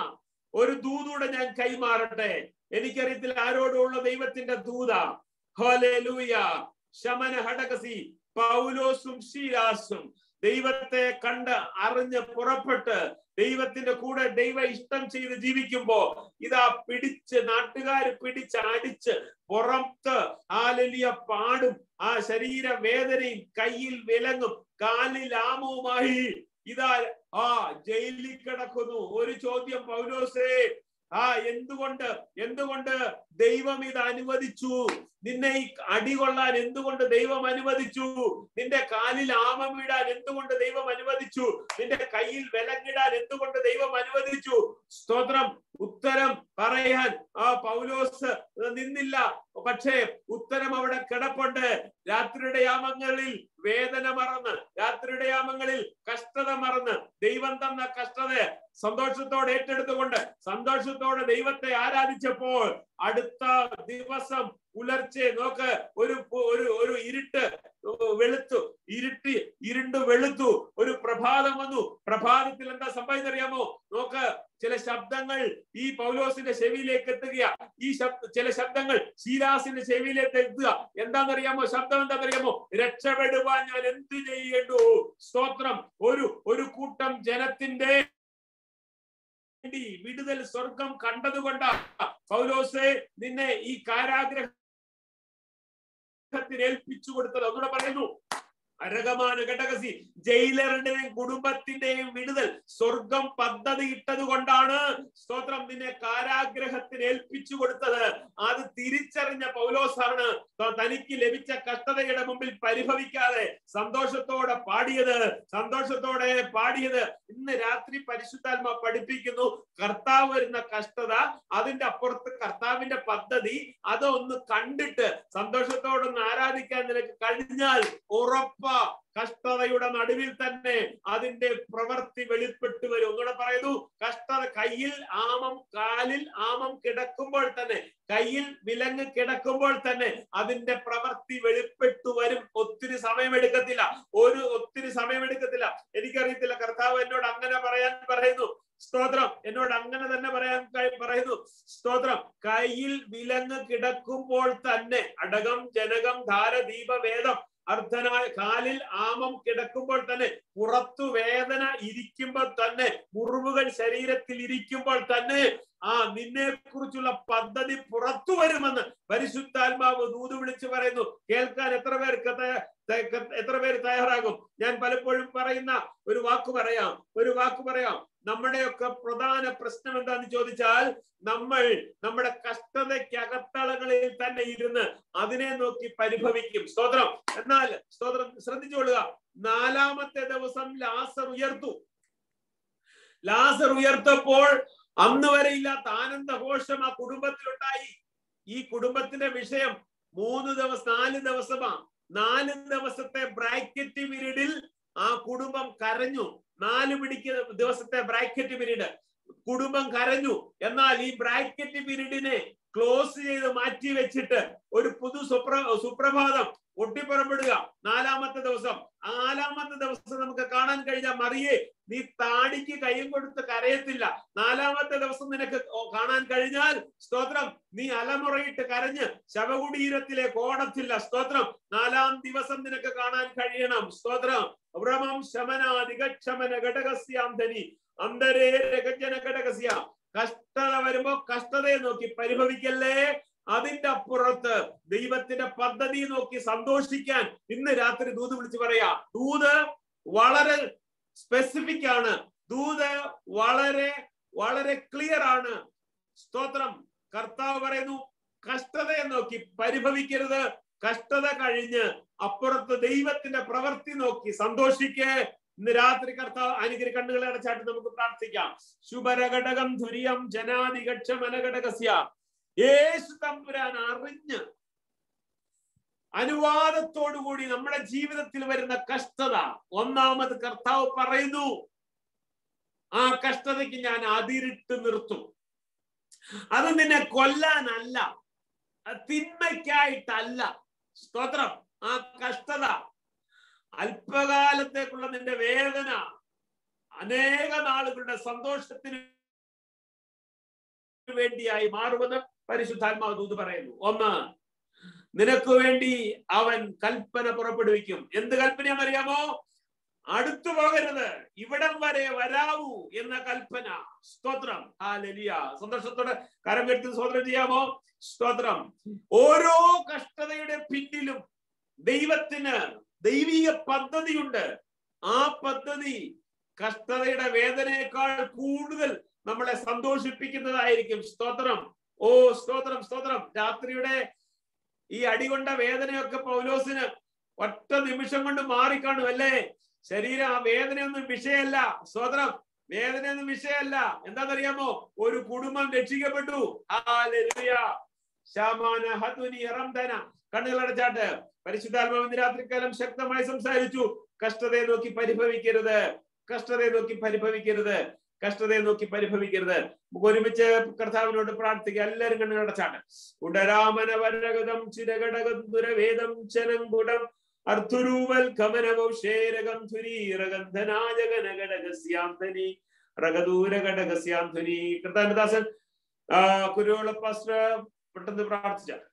ഒരു ദൂതൂടെ ഞാൻ കൈമാറട്ടെ എനിക്കറിയത്തില്ല ആരോടുള്ള ദൈവത്തിന്റെ ദൂത ഹോലൂയ ശമന ഹടകസി പൗലോസും ശീലാസും ദൈവത്തെ കണ്ട് അറിഞ്ഞ് പുറപ്പെട്ട് ദൈവത്തിന്റെ കൂടെ ദൈവ ഇഷ്ടം ചെയ്ത് ജീവിക്കുമ്പോ ഇതാ പിടിച്ച് നാട്ടുകാർ പിടിച്ച് അടിച്ച് പുറത്ത് ആലലിയ പാടും ആ ശരീര വേദനയും കയ്യിൽ വിലങ്ങും കാലിൽ ആമവുമായി ഇതാ ആ ജയിലിൽ കിടക്കുന്നു ഒരു ചോദ്യം പൗലോസേ ആ എന്തുകൊണ്ട് എന്തുകൊണ്ട് ദൈവം ഇത് അനുവദിച്ചു നിന്നെ ഈ അടി കൊള്ളാൻ എന്തുകൊണ്ട് ദൈവം അനുവദിച്ചു നിന്റെ കാലിൽ ആമം വീടാൻ എന്തുകൊണ്ട് ദൈവം അനുവദിച്ചു നിന്റെ കയ്യിൽ വിലങ്ങിടാൻ എന്തുകൊണ്ട് ദൈവം അനുവദിച്ചു സ്തോത്രം ഉത്തരം പറയാൻ ആ പൗലോസ് നിന്നില്ല പക്ഷേ ഉത്തരം അവിടെ കിടപ്പുണ്ട് രാത്രിയുടെ യാമങ്ങളിൽ വേദന മറന്ന് രാത്രിയുടെ യാമങ്ങളിൽ കഷ്ടത മറന്ന് ദൈവം തന്ന കഷ്ടത സന്തോഷത്തോടെ ഏറ്റെടുത്തുകൊണ്ട് സന്തോഷത്തോടെ ദൈവത്തെ ആരാധിച്ചപ്പോൾ അടുത്ത ദിവസം പുലർച്ചെ നോക്ക് ഒരു ഒരു ഒരു ഇരുട്ട് വെളുത്തു ഇരുട്ടി ഇരുണ്ട് വെളുത്തു ഒരു പ്രഭാതം വന്നു പ്രഭാതത്തിൽ എന്താ സംഭവിച്ചറിയാമോ നോക്ക് ചില ശബ്ദങ്ങൾ ഈ പൗലോസിന്റെ ചെവിയിലേക്ക് എത്തുക ഈ ശബ്ദ ചില ശബ്ദങ്ങൾ ശീലാസിന്റെ ചെവിയിലേക്ക് എത്തുക എന്താണെന്നറിയാമോ ശബ്ദം എന്താണെന്നറിയാമോ രക്ഷപ്പെടുവാൻ ഞാൻ എന്ത് ചെയ്യേണ്ടു സ്തോത്രം ഒരു ഒരു കൂട്ടം ജനത്തിന്റെ വേണ്ടി വിടുതൽ സ്വർഗം കണ്ടതുകൊണ്ടാ പൗലോസെ നിന്നെ ഈ കാരാഗ്രഹത്തിൽ ഏൽപ്പിച്ചു കൊടുത്തത് ഒന്നുകൂടെ പറയുന്നു അരകമാന ഘടകസി ജയിലറുടെയും കുടുംബത്തിന്റെയും വിടുതൽ സ്വർഗം പദ്ധതി ഇട്ടത് കൊണ്ടാണ് സ്തോത്രം നിന്നെ കാരാഗ്രഹത്തിന് ഏൽപ്പിച്ചു കൊടുത്തത് അത് തിരിച്ചറിഞ്ഞ പൗലോസാണ് തനിക്ക് ലഭിച്ച കഷ്ടതയുടെ മുമ്പിൽ പരിഭവിക്കാതെ സന്തോഷത്തോടെ പാടിയത് സന്തോഷത്തോടെ പാടിയത് ഇന്ന് രാത്രി പരിശുദ്ധാത്മ പഠിപ്പിക്കുന്നു കർത്താവ് വരുന്ന കഷ്ടത അതിന്റെ അപ്പുറത്ത് കർത്താവിന്റെ പദ്ധതി അതൊന്ന് കണ്ടിട്ട് സന്തോഷത്തോടൊന്ന് ആരാധിക്കാൻ നിനക്ക് കഴിഞ്ഞാൽ ഉറപ്പ കഷ്ടതയുടെ നടുവിൽ തന്നെ അതിന്റെ പ്രവൃത്തി വെളിപ്പെട്ടു വരും ഒന്നുകൂടെ പറയുന്നു കഷ്ടത കയ്യിൽ ആമം കാലിൽ ആമം കിടക്കുമ്പോൾ തന്നെ കയ്യിൽ വിലങ്ങ് കിടക്കുമ്പോൾ തന്നെ അതിന്റെ പ്രവൃത്തി വെളിപ്പെട്ടു വരും ഒത്തിരി സമയമെടുക്കത്തില്ല ഒരു ഒത്തിരി സമയമെടുക്കത്തില്ല എനിക്കറിയത്തില്ല കർത്താവ് എന്നോട് അങ്ങനെ പറയാൻ പറയുന്നു സ്തോത്രം എന്നോട് അങ്ങനെ തന്നെ പറയാൻ പറയുന്നു സ്തോത്രം കയ്യിൽ വിലങ്ങ് കിടക്കുമ്പോൾ തന്നെ അടകം ജനകം ധാര ദീപ വേദം അർദ്ധനായ കാലിൽ ആമം കിടക്കുമ്പോൾ തന്നെ പുറത്തു വേദന ഇരിക്കുമ്പോൾ തന്നെ മുറിവുകൾ ശരീരത്തിൽ ഇരിക്കുമ്പോൾ തന്നെ ആ നിന്നെ കുറിച്ചുള്ള പദ്ധതി പുറത്തു വരുമെന്ന് പരിശുദ്ധാത്മാവ് ദൂത് വിളിച്ചു പറയുന്നു കേൾക്കാൻ എത്ര പേർക്ക് എത്ര പേര് തയ്യാറാകും ഞാൻ പലപ്പോഴും പറയുന്ന ഒരു വാക്ക് പറയാം ഒരു വാക്ക് പറയാം നമ്മുടെയൊക്കെ പ്രധാന പ്രശ്നം എന്താന്ന് ചോദിച്ചാൽ നമ്മൾ നമ്മുടെ കഷ്ടതയ്ക്കകത്തളങ്ങളിൽ തന്നെ ഇരുന്ന് അതിനെ നോക്കി പരിഭവിക്കും സ്തോത്രം എന്നാൽ സ്തോത്രം ശ്രദ്ധിച്ചുകൊള്ളുക നാലാമത്തെ ദിവസം ലാസർ ഉയർത്തു ലാസർ ഉയർത്തപ്പോൾ അന്ന് വരെ ഇല്ലാത്ത ആനന്ദഘോഷം ആ കുടുംബത്തിലുണ്ടായി ഈ കുടുംബത്തിന്റെ വിഷയം മൂന്ന് ദിവസം നാല് ദിവസമാ നാല് ദിവസത്തെ ബ്രാക്കറ്റ് പീരീഡിൽ ആ കുടുംബം കരഞ്ഞു നാല് പിടിക്കുന്ന ദിവസത്തെ ബ്രാക്കറ്റ് പീരീഡ് കുടുംബം കരഞ്ഞു എന്നാൽ ഈ ബ്രാക്കറ്റ് പീരീഡിനെ ക്ലോസ് ചെയ്ത് മാറ്റി വെച്ചിട്ട് ഒരു പുതു സുപ്ര സുപ്രഭാതം പൊട്ടിപ്പുറപ്പെടുക നാലാമത്തെ ദിവസം നാലാമത്തെ ദിവസം നമുക്ക് കാണാൻ കഴിഞ്ഞ മറിയേ നീ താടിക്ക് കൈയും കൊടുത്ത് കരയത്തില്ല നാലാമത്തെ ദിവസം നിനക്ക് കാണാൻ കഴിഞ്ഞാൽ സ്തോത്രം നീ അലമുറയിട്ട് കരഞ്ഞ് ശവകുടീരത്തിലേക്ക് ഓടത്തില്ല സ്തോത്രം നാലാം ദിവസം നിനക്ക് കാണാൻ കഴിയണം സ്തോത്രം ഭ്രമം ശമനാധികക്ഷമന ഘടകസ്യാം ധനി അന്തരേ രഗജന ഘടകസ്യ കഷ്ടത വരുമ്പോ കഷ്ടതയെ നോക്കി പരിഭവിക്കല്ലേ അതിന്റെ അപ്പുറത്ത് ദൈവത്തിന്റെ പദ്ധതി നോക്കി സന്തോഷിക്കാൻ ഇന്ന് രാത്രി ദൂത് വിളിച്ചു പറയാ ദൂത് വളരെ സ്പെസിഫിക് ആണ് ദൂത് വളരെ വളരെ ക്ലിയർ ആണ് സ്തോത്രം കർത്താവ് പറയുന്നു കഷ്ടതയെ നോക്കി പരിഭവിക്കരുത് കഷ്ടത കഴിഞ്ഞ് അപ്പുറത്ത് ദൈവത്തിന്റെ പ്രവൃത്തി നോക്കി സന്തോഷിക്കേ ഇന്ന് രാത്രി കർത്താവ് അനുഗ്രഹ കണ്ണുകളെ അടച്ചാട്ട് നമുക്ക് പ്രാർത്ഥിക്കാം ശുഭരഘടകം ധുരിയം ജനാധികക്ഷമനഘടകസ്യ യേശു തമ്പുരാൻ അറിഞ്ഞ് അനുവാദത്തോടുകൂടി നമ്മുടെ ജീവിതത്തിൽ വരുന്ന കഷ്ടത ഒന്നാമത് കർത്താവ് പറയുന്നു ആ കഷ്ടതയ്ക്ക് ഞാൻ അതിരിട്ട് നിർത്തും അത് നിന്നെ കൊല്ലാനല്ല തിന്മയ്ക്കായിട്ടല്ല സ്തോത്രം ആ കഷ്ടത അല്പകാലത്തേക്കുള്ള നിന്റെ വേദന അനേക നാളുകളുടെ സന്തോഷത്തിന് വേണ്ടിയായി മാറുമെന്ന് പരിശുദ്ധാത്മാവ് ദൂത് പറയുന്നു ഒന്ന് നിനക്ക് വേണ്ടി അവൻ കൽപ്പന പുറപ്പെടുവിക്കും എന്ത് കൽപ്പനയാണെന്നറിയാമോ അടുത്തു പോകരുത് ഇവിടം വരെ വരാവൂ എന്ന കൽപ്പന സ്തോത്രം ആ ലലിയ സന്തോഷത്തോടെ കരം കെട്ടി സ്തോത്രം ചെയ്യാമോ സ്തോത്രം ഓരോ കഷ്ടതയുടെ പിന്നിലും ദൈവത്തിന് ദൈവിക പദ്ധതിയുണ്ട് ആ പദ്ധതി കഷ്ടതയുടെ വേദനയേക്കാൾ കൂടുതൽ നമ്മളെ സന്തോഷിപ്പിക്കുന്നതായിരിക്കും സ്തോത്രം ഓ സ്തോത്രം സ്തോത്രം രാത്രിയുടെ ഈ അടികൊണ്ട വേദനയൊക്കെ പൗലോസിന് ഒറ്റ നിമിഷം കൊണ്ട് മാറിക്കാണും അല്ലേ ശരീരം ആ വേദനയൊന്നും വിഷയമല്ല സ്തോത്രം വേദനയൊന്നും വിഷയമല്ല എന്താണെന്നറിയാമോ ഒരു കുടുംബം രക്ഷിക്കപ്പെട്ടു ഹാലലുയ ശാമാന ഹതുനി റംദന കണ്ണുകളടച്ചാട്ട് പരിശുദ്ധാത്മാവ് ഇന്ന് രാത്രിക്കാലം ശക്തമായി സംസാരിച്ചു കഷ്ടതയെ നോക്കി പരിഭവിക്കരുത് കഷ്ടതയെ നോക്കി പരിഭവിക്കരുത് കഷ്ടതയെ നോക്കി പരിഭവിക്കരുത് നമുക്ക് ഒരുമിച്ച് കർത്താവിനോട് പ്രാർത്ഥിക്കുക എല്ലാവരും കണ്ണുകളടച്ചാട്ട് ഉടരാമനവരഗതം ചിരകടകം ദുരവേദം ചനങ്കുടം അർത്ഥുരൂവൽ കമനവൗഷേരകം ധുരീരഗന്ധനാജകനഘടകസ്യാന്തനി റഗദൂരഘടകസ്യാന്തനി കർത്താവിന്റെ ദാസൻ ആ കുരുവോള പാസ്റ്റർ പെട്ടെന്ന് പ്രാർത്ഥിച്ച